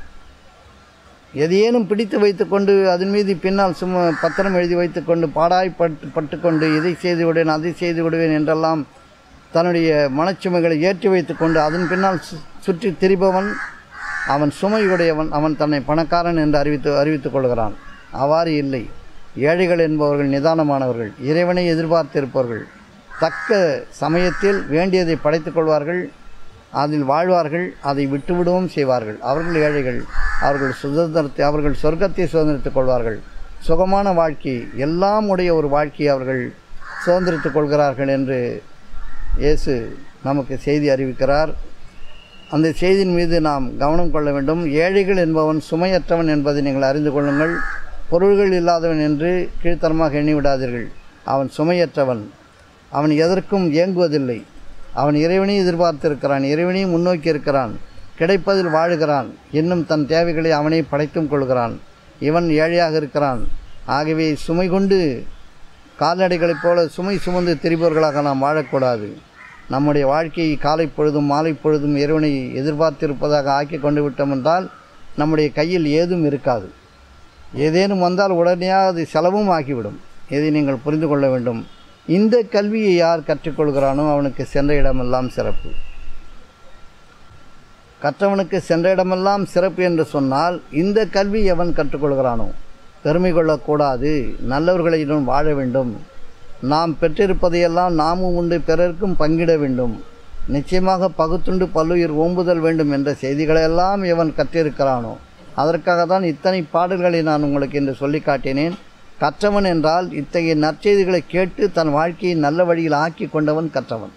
எதையேனும் பிடித்து வைத்துக்கொண்டு அதன் மீது பின்னால் சும்மா பத்திரம் எழுதி வைத்துக்கொண்டு பாடாய் பட்டு பட்டுக்கொண்டு இதை செய்து விடுவேன் அதை செய்து விடுவேன் என்றெல்லாம் தன்னுடைய மனச்சுமைகளை ஏற்றி வைத்துக்கொண்டு அதன் பின்னால் சு- சுற்றி திரிபவன் அவன் சுமையுடையவன் அவன் தன்னை பணக்காரன் என்று அறிவித்து அறிவித்துக் கொள்கிறான் அவ்வாறு இல்லை ஏழைகள் என்பவர்கள் நிதானமானவர்கள் இறைவனை எதிர்பார்த்திருப்பவர்கள் தக்க சமயத்தில் வேண்டியதை படைத்துக் கொள்வார்கள் அதில் வாழ்வார்கள் அதை விட்டுவிடவும் செய்வார்கள் அவர்கள் ஏழைகள் அவர்கள் சுதந்திரத்தை அவர்கள் சொர்க்கத்தை சுதந்திரித்துக் கொள்வார்கள் சுகமான வாழ்க்கை எல்லாம் உடைய ஒரு வாழ்க்கையை அவர்கள் சுதந்திரித்துக் கொள்கிறார்கள் என்று இயேசு நமக்கு செய்தி அறிவிக்கிறார் அந்த செய்தியின் மீது நாம் கவனம் கொள்ள வேண்டும் ஏழைகள் என்பவன் சுமையற்றவன் என்பதை நீங்கள் அறிந்து கொள்ளுங்கள் பொருள்கள் இல்லாதவன் என்று கீழ்த்தரமாக எண்ணிவிடாதீர்கள் அவன் சுமையற்றவன் அவன் எதற்கும் ஏங்குவதில்லை அவன் இறைவனையும் எதிர்பார்த்திருக்கிறான் இறைவனையும் முன்னோக்கி இருக்கிறான் கிடைப்பதில் வாழுகிறான் இன்னும் தன் தேவைகளை அவனே படைத்தும் கொள்கிறான் இவன் ஏழையாக இருக்கிறான் ஆகவே சுமை கொண்டு கால்நடைகளைப் போல சுமை சுமந்து திரிபவர்களாக நாம் வாழக்கூடாது நம்முடைய வாழ்க்கையை காலை பொழுதும் மாலை பொழுதும் இறைவனை எதிர்பார்த்திருப்பதாக ஆக்கி கொண்டு விட்டோம் என்றால் நம்முடைய கையில் ஏதும் இருக்காது ஏதேனும் வந்தால் உடனேயாக அது செலவும் ஆகிவிடும் இதை நீங்கள் புரிந்து கொள்ள வேண்டும் இந்த கல்வியை யார் கற்றுக்கொள்கிறானோ அவனுக்கு சென்ற இடமெல்லாம் சிறப்பு கற்றவனுக்கு சென்ற இடமெல்லாம் சிறப்பு என்று சொன்னால் இந்த கல்வி எவன் கற்றுக்கொள்கிறானோ பெருமை கொள்ளக்கூடாது நல்லவர்களிடம் வாழ வேண்டும் நாம் பெற்றிருப்பதையெல்லாம் நாமும் உண்டு பிறருக்கும் பங்கிட வேண்டும் நிச்சயமாக பகுத்துண்டு பல்லுயிர் ஓம்புதல் வேண்டும் என்ற செய்திகளையெல்லாம் எவன் கற்றிருக்கிறானோ அதற்காக தான் இத்தனை பாடல்களை நான் உங்களுக்கு இன்று சொல்லி காட்டினேன் கற்றவன் என்றால் இத்தகைய நற்செய்திகளை கேட்டு தன் வாழ்க்கையை நல்ல வழியில் ஆக்கி கொண்டவன் கற்றவன்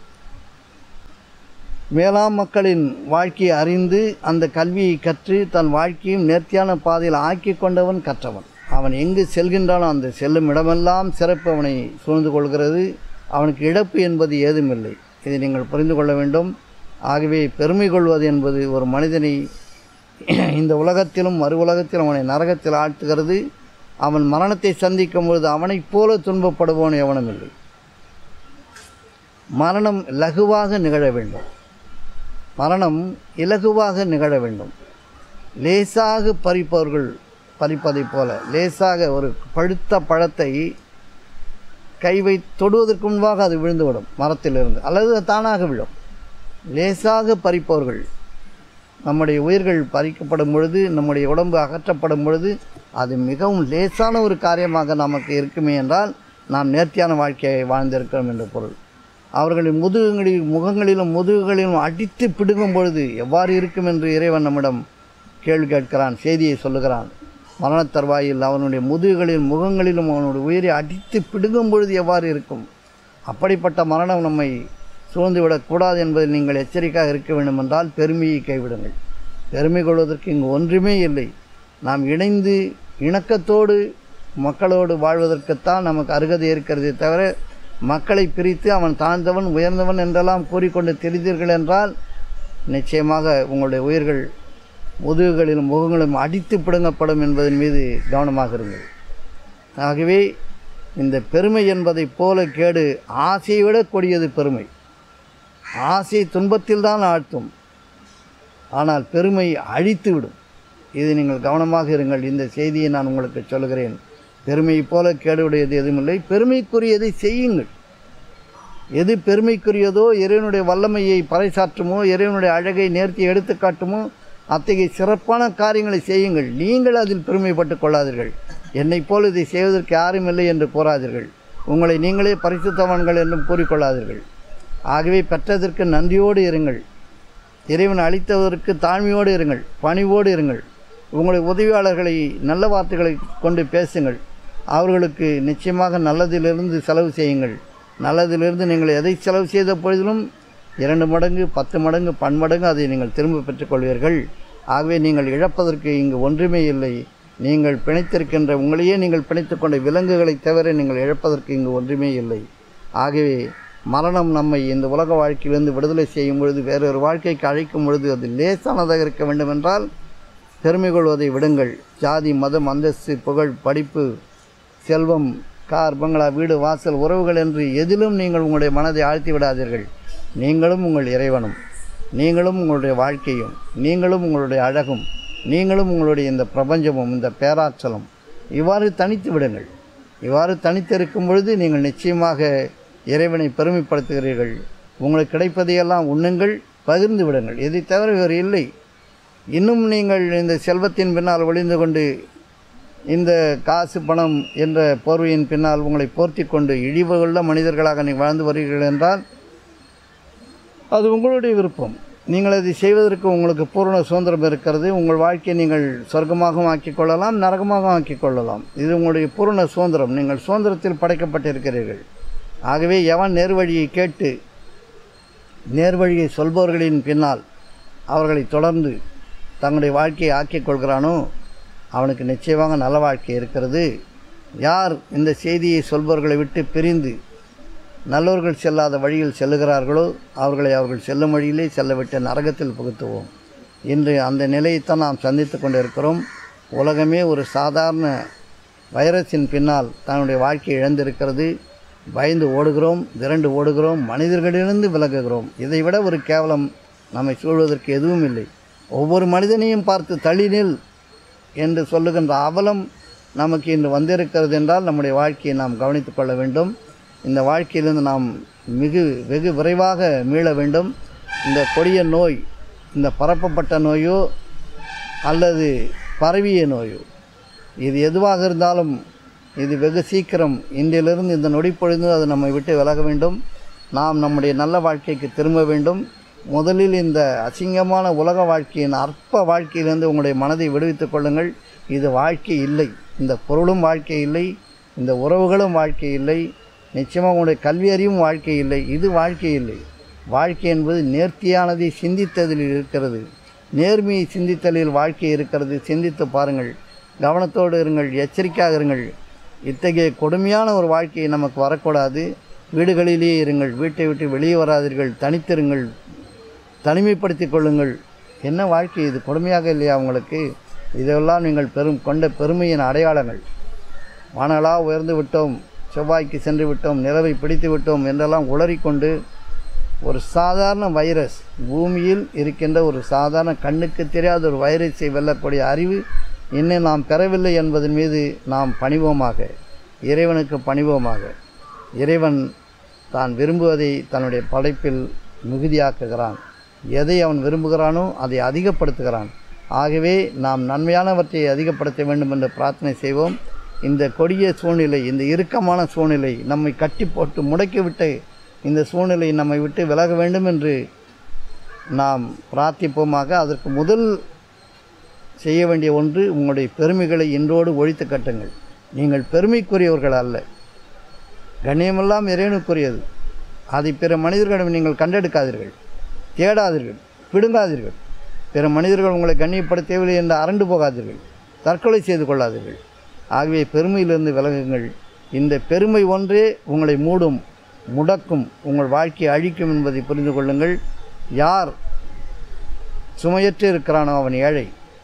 மேலாம் மக்களின் வாழ்க்கையை அறிந்து அந்த கல்வியை கற்று தன் வாழ்க்கையும் நேர்த்தியான பாதையில் ஆக்கி கொண்டவன் கற்றவன் அவன் எங்கு செல்கின்றானோ அந்த செல்லும் இடமெல்லாம் சிறப்பு அவனை சூழ்ந்து கொள்கிறது அவனுக்கு இழப்பு என்பது ஏதுமில்லை இதை நீங்கள் புரிந்து கொள்ள வேண்டும் ஆகவே பெருமை கொள்வது என்பது ஒரு மனிதனை இந்த உலகத்திலும் மறு உலகத்திலும் அவனை நரகத்தில் ஆழ்த்துகிறது அவன் மரணத்தை சந்திக்கும் பொழுது அவனைப் போல துன்பப்படுபவன் எவனும் இல்லை மரணம் லகுவாக நிகழ வேண்டும் மரணம் இலகுவாக நிகழ வேண்டும் லேசாக பறிப்பவர்கள் பறிப்பதைப் போல லேசாக ஒரு பழுத்த பழத்தை கை வை தொடுவதற்கு முன்பாக அது விழுந்துவிடும் மரத்திலிருந்து அல்லது அது தானாக விழும் லேசாக பறிப்பவர்கள் நம்முடைய உயிர்கள் பறிக்கப்படும் பொழுது நம்முடைய உடம்பு அகற்றப்படும் பொழுது அது மிகவும் லேசான ஒரு காரியமாக நமக்கு இருக்குமே என்றால் நாம் நேர்த்தியான வாழ்க்கையை வாழ்ந்திருக்கிறோம் என்ற பொருள் அவர்களின் முதுகுகளில் முகங்களிலும் முதுகுகளிலும் அடித்து பிடுங்கும் பொழுது எவ்வாறு இருக்கும் என்று இறைவன் நம்மிடம் கேள்வி கேட்கிறான் செய்தியை சொல்லுகிறான் மரணத் தருவாயில் அவனுடைய முதுகுகளிலும் முகங்களிலும் அவனுடைய உயிரை அடித்து பிடுங்கும் பொழுது எவ்வாறு இருக்கும் அப்படிப்பட்ட மரணம் நம்மை சூழ்ந்து விடக்கூடாது என்பதில் நீங்கள் எச்சரிக்கையாக இருக்க வேண்டுமென்றால் பெருமையை கைவிடுங்கள் பெருமை கொள்வதற்கு இங்கு ஒன்றுமே இல்லை நாம் இணைந்து இணக்கத்தோடு மக்களோடு வாழ்வதற்குத்தான் நமக்கு அருகதை இருக்கிறதே தவிர மக்களை பிரித்து அவன் தாழ்ந்தவன் உயர்ந்தவன் என்றெல்லாம் கூறிக்கொண்டு தெரிந்தீர்கள் என்றால் நிச்சயமாக உங்களுடைய உயிர்கள் முதுகுகளிலும் முகங்களும் அடித்து பிடுங்கப்படும் என்பதன் மீது கவனமாக இருங்கள் ஆகவே இந்த பெருமை என்பதைப் போல கேடு ஆசையை விட கொடியது பெருமை ஆசை துன்பத்தில்தான் ஆழ்த்தும் ஆனால் பெருமை அழித்துவிடும் இது நீங்கள் கவனமாக இருங்கள் இந்த செய்தியை நான் உங்களுக்கு சொல்கிறேன் பெருமையைப் போல கேடுடையது எதுவுமில்லை பெருமைக்குரியதை செய்யுங்கள் எது பெருமைக்குரியதோ இறைவனுடைய வல்லமையை பறைசாற்றுமோ இறைவனுடைய அழகை நேர்த்தி எடுத்து காட்டுமோ அத்தகைய சிறப்பான காரியங்களை செய்யுங்கள் நீங்கள் அதில் பெருமைப்பட்டு கொள்ளாதீர்கள் என்னைப் போல் இதை செய்வதற்கு யாரும் இல்லை என்று கூறாதீர்கள் உங்களை நீங்களே பரிசுத்தவான்கள் என்றும் கூறிக்கொள்ளாதீர்கள் ஆகவே பெற்றதற்கு நன்றியோடு இருங்கள் இறைவன் அளித்ததற்கு தாழ்மையோடு இருங்கள் பணிவோடு இருங்கள் உங்களுடைய உதவியாளர்களை நல்ல வார்த்தைகளை கொண்டு பேசுங்கள் அவர்களுக்கு நிச்சயமாக நல்லதிலிருந்து செலவு செய்யுங்கள் நல்லதிலிருந்து நீங்கள் எதை செலவு செய்த பொழுதிலும் இரண்டு மடங்கு பத்து மடங்கு பன்மடங்கு அதை நீங்கள் திரும்ப பெற்றுக்கொள்வீர்கள் ஆகவே நீங்கள் இழப்பதற்கு இங்கு ஒன்றுமே இல்லை நீங்கள் பிணைத்திருக்கின்ற உங்களையே நீங்கள் பிணைத்துக் கொண்ட விலங்குகளைத் தவிர நீங்கள் இழப்பதற்கு இங்கு ஒன்றுமே இல்லை ஆகவே மரணம் நம்மை இந்த உலக வாழ்க்கையிலிருந்து விடுதலை செய்யும் பொழுது வேறொரு வாழ்க்கைக்கு அழைக்கும் பொழுது அது லேசானதாக இருக்க வேண்டுமென்றால் பெருமை கொள்வதை விடுங்கள் ஜாதி மதம் அந்தஸ்து புகழ் படிப்பு செல்வம் கார் பங்களா வீடு வாசல் உறவுகள் என்று எதிலும் நீங்கள் உங்களுடைய மனதை ஆழ்த்தி விடாதீர்கள் நீங்களும் உங்கள் இறைவனும் நீங்களும் உங்களுடைய வாழ்க்கையும் நீங்களும் உங்களுடைய அழகும் நீங்களும் உங்களுடைய இந்த பிரபஞ்சமும் இந்த பேராற்றலும் இவ்வாறு தனித்து விடுங்கள் இவ்வாறு தனித்திருக்கும் பொழுது நீங்கள் நிச்சயமாக இறைவனை பெருமைப்படுத்துகிறீர்கள் உங்களுக்கு கிடைப்பதையெல்லாம் உண்ணுங்கள் பகிர்ந்து விடுங்கள் இதை தவிர வேறு இல்லை இன்னும் நீங்கள் இந்த செல்வத்தின் பின்னால் ஒளிந்து கொண்டு இந்த காசு பணம் என்ற போர்வையின் பின்னால் உங்களை போர்த்தி கொண்டு இழிவுள்ள மனிதர்களாக நீங்கள் வாழ்ந்து வருகிறீர்கள் என்றால் அது உங்களுடைய விருப்பம் நீங்கள் அதை செய்வதற்கு உங்களுக்கு பூரண சுதந்திரம் இருக்கிறது உங்கள் வாழ்க்கையை நீங்கள் சொர்க்கமாகவும் ஆக்கிக் கொள்ளலாம் நரகமாகவும் ஆக்கிக் கொள்ளலாம் இது உங்களுடைய பூரண சுதந்திரம் நீங்கள் சுதந்திரத்தில் படைக்கப்பட்டிருக்கிறீர்கள் ஆகவே எவன் நேர்வழியை கேட்டு நேர்வழியை சொல்பவர்களின் பின்னால் அவர்களை தொடர்ந்து தங்களுடைய வாழ்க்கையை ஆக்கிக் கொள்கிறானோ அவனுக்கு நிச்சயமாக நல்ல வாழ்க்கை இருக்கிறது யார் இந்த செய்தியை சொல்பவர்களை விட்டு பிரிந்து நல்லவர்கள் செல்லாத வழியில் செல்லுகிறார்களோ அவர்களை அவர்கள் செல்லும் வழியிலே செல்லவிட்டு நரகத்தில் புகுத்துவோம் இன்று அந்த நிலையைத்தான் நாம் சந்தித்து கொண்டிருக்கிறோம் உலகமே ஒரு சாதாரண வைரஸின் பின்னால் தன்னுடைய வாழ்க்கையை இழந்திருக்கிறது பயந்து ஓடுகிறோம் விரண்டு ஓடுகிறோம் மனிதர்களிலிருந்து விலகுகிறோம் இதைவிட ஒரு கேவலம் நம்மை சூழ்வதற்கு எதுவும் இல்லை ஒவ்வொரு மனிதனையும் பார்த்து தள்ளினில் என்று சொல்லுகின்ற அவலம் நமக்கு இன்று வந்திருக்கிறது என்றால் நம்முடைய வாழ்க்கையை நாம் கவனித்துக் கொள்ள வேண்டும் இந்த வாழ்க்கையிலிருந்து நாம் மிகு வெகு விரைவாக மீள வேண்டும் இந்த கொடிய நோய் இந்த பரப்பப்பட்ட நோயோ அல்லது பரவிய நோயோ இது எதுவாக இருந்தாலும் இது வெகு சீக்கிரம் இன்றிலிருந்து இந்த நொடிப்பொழுது அது நம்மை விட்டு விலக வேண்டும் நாம் நம்முடைய நல்ல வாழ்க்கைக்கு திரும்ப வேண்டும் முதலில் இந்த அசிங்கமான உலக வாழ்க்கையின் அற்ப வாழ்க்கையிலிருந்து உங்களுடைய மனதை விடுவித்துக் கொள்ளுங்கள் இது வாழ்க்கை இல்லை இந்த பொருளும் வாழ்க்கை இல்லை இந்த உறவுகளும் வாழ்க்கை இல்லை நிச்சயமாக உங்களுடைய கல்வி அறிவும் வாழ்க்கை இல்லை இது வாழ்க்கை இல்லை வாழ்க்கை என்பது நேர்த்தியானதை சிந்தித்ததில் இருக்கிறது நேர்மையை சிந்தித்தலில் வாழ்க்கை இருக்கிறது சிந்தித்து பாருங்கள் கவனத்தோடு இருங்கள் எச்சரிக்கையாக இருங்கள் இத்தகைய கொடுமையான ஒரு வாழ்க்கை நமக்கு வரக்கூடாது வீடுகளிலேயே இருங்கள் வீட்டை விட்டு வெளியே வராதீர்கள் தனித்திருங்கள் தனிமைப்படுத்திக் கொள்ளுங்கள் என்ன வாழ்க்கை இது கொடுமையாக இல்லையா உங்களுக்கு இதெல்லாம் நீங்கள் பெரும் கொண்ட பெருமையின் அடையாளங்கள் வானலா உயர்ந்து விட்டோம் செவ்வாய்க்கு சென்று விட்டோம் நிலவை பிடித்து விட்டோம் என்றெல்லாம் உளறிக்கொண்டு ஒரு சாதாரண வைரஸ் பூமியில் இருக்கின்ற ஒரு சாதாரண கண்ணுக்கு தெரியாத ஒரு வைரஸை வெல்லக்கூடிய அறிவு இன்னும் நாம் பெறவில்லை என்பதன் மீது நாம் பணிவோமாக இறைவனுக்கு பணிவோமாக இறைவன் தான் விரும்புவதை தன்னுடைய படைப்பில் மிகுதியாக்குகிறான் எதை அவன் விரும்புகிறானோ அதை அதிகப்படுத்துகிறான் ஆகவே நாம் நன்மையானவற்றை அதிகப்படுத்த வேண்டும் என்று பிரார்த்தனை செய்வோம் இந்த கொடிய சூழ்நிலை இந்த இறுக்கமான சூழ்நிலை நம்மை கட்டி போட்டு முடக்கிவிட்டு இந்த சூழ்நிலை நம்மை விட்டு விலக வேண்டும் என்று நாம் பிரார்த்திப்போமாக அதற்கு முதல் செய்ய வேண்டிய ஒன்று உங்களுடைய பெருமைகளை இன்றோடு ஒழித்து கட்டுங்கள் நீங்கள் பெருமைக்குரியவர்கள் அல்ல கண்ணியமெல்லாம் இறைவனுக்குரியது அதை பிற மனிதர்களிடம் நீங்கள் கண்டெடுக்காதீர்கள் தேடாதீர்கள் பிடுங்காதீர்கள் பிற மனிதர்கள் உங்களை கண்ணியப்படுத்தவில்லை என்று அரண்டு போகாதீர்கள் தற்கொலை செய்து கொள்ளாதீர்கள் ஆகவே பெருமையிலிருந்து விலகுங்கள் இந்த பெருமை ஒன்றே உங்களை மூடும் முடக்கும் உங்கள் வாழ்க்கையை அழிக்கும் என்பதை புரிந்து கொள்ளுங்கள் யார் சுமையற்று இருக்கிறானோ அவன் ஏழை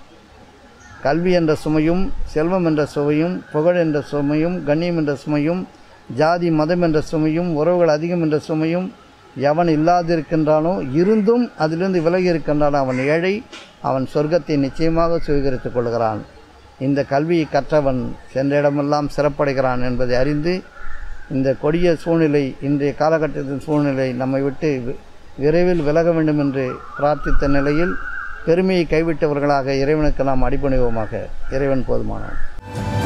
கல்வி என்ற சுமையும் செல்வம் என்ற சுமையும் புகழ் என்ற சுமையும் கண்ணியம் என்ற சுமையும் ஜாதி மதம் என்ற சுமையும் உறவுகள் அதிகம் என்ற சுமையும் எவன் இல்லாதிருக்கின்றானோ இருந்தும் அதிலிருந்து விலகி இருக்கின்றானோ அவன் ஏழை அவன் சொர்க்கத்தை நிச்சயமாக சுவீகரித்துக் கொள்கிறான் இந்த கல்வியை கற்றவன் சென்ற இடமெல்லாம் சிறப்படைகிறான் என்பதை அறிந்து இந்த கொடிய சூழ்நிலை இன்றைய காலகட்டத்தின் சூழ்நிலை நம்மை விட்டு வி- விரைவில் விலக வேண்டும் என்று பிரார்த்தித்த நிலையில் பெருமையை கைவிட்டவர்களாக இறைவனுக்கு நாம் அடிபணிவோமாக இறைவன் போதுமானவன்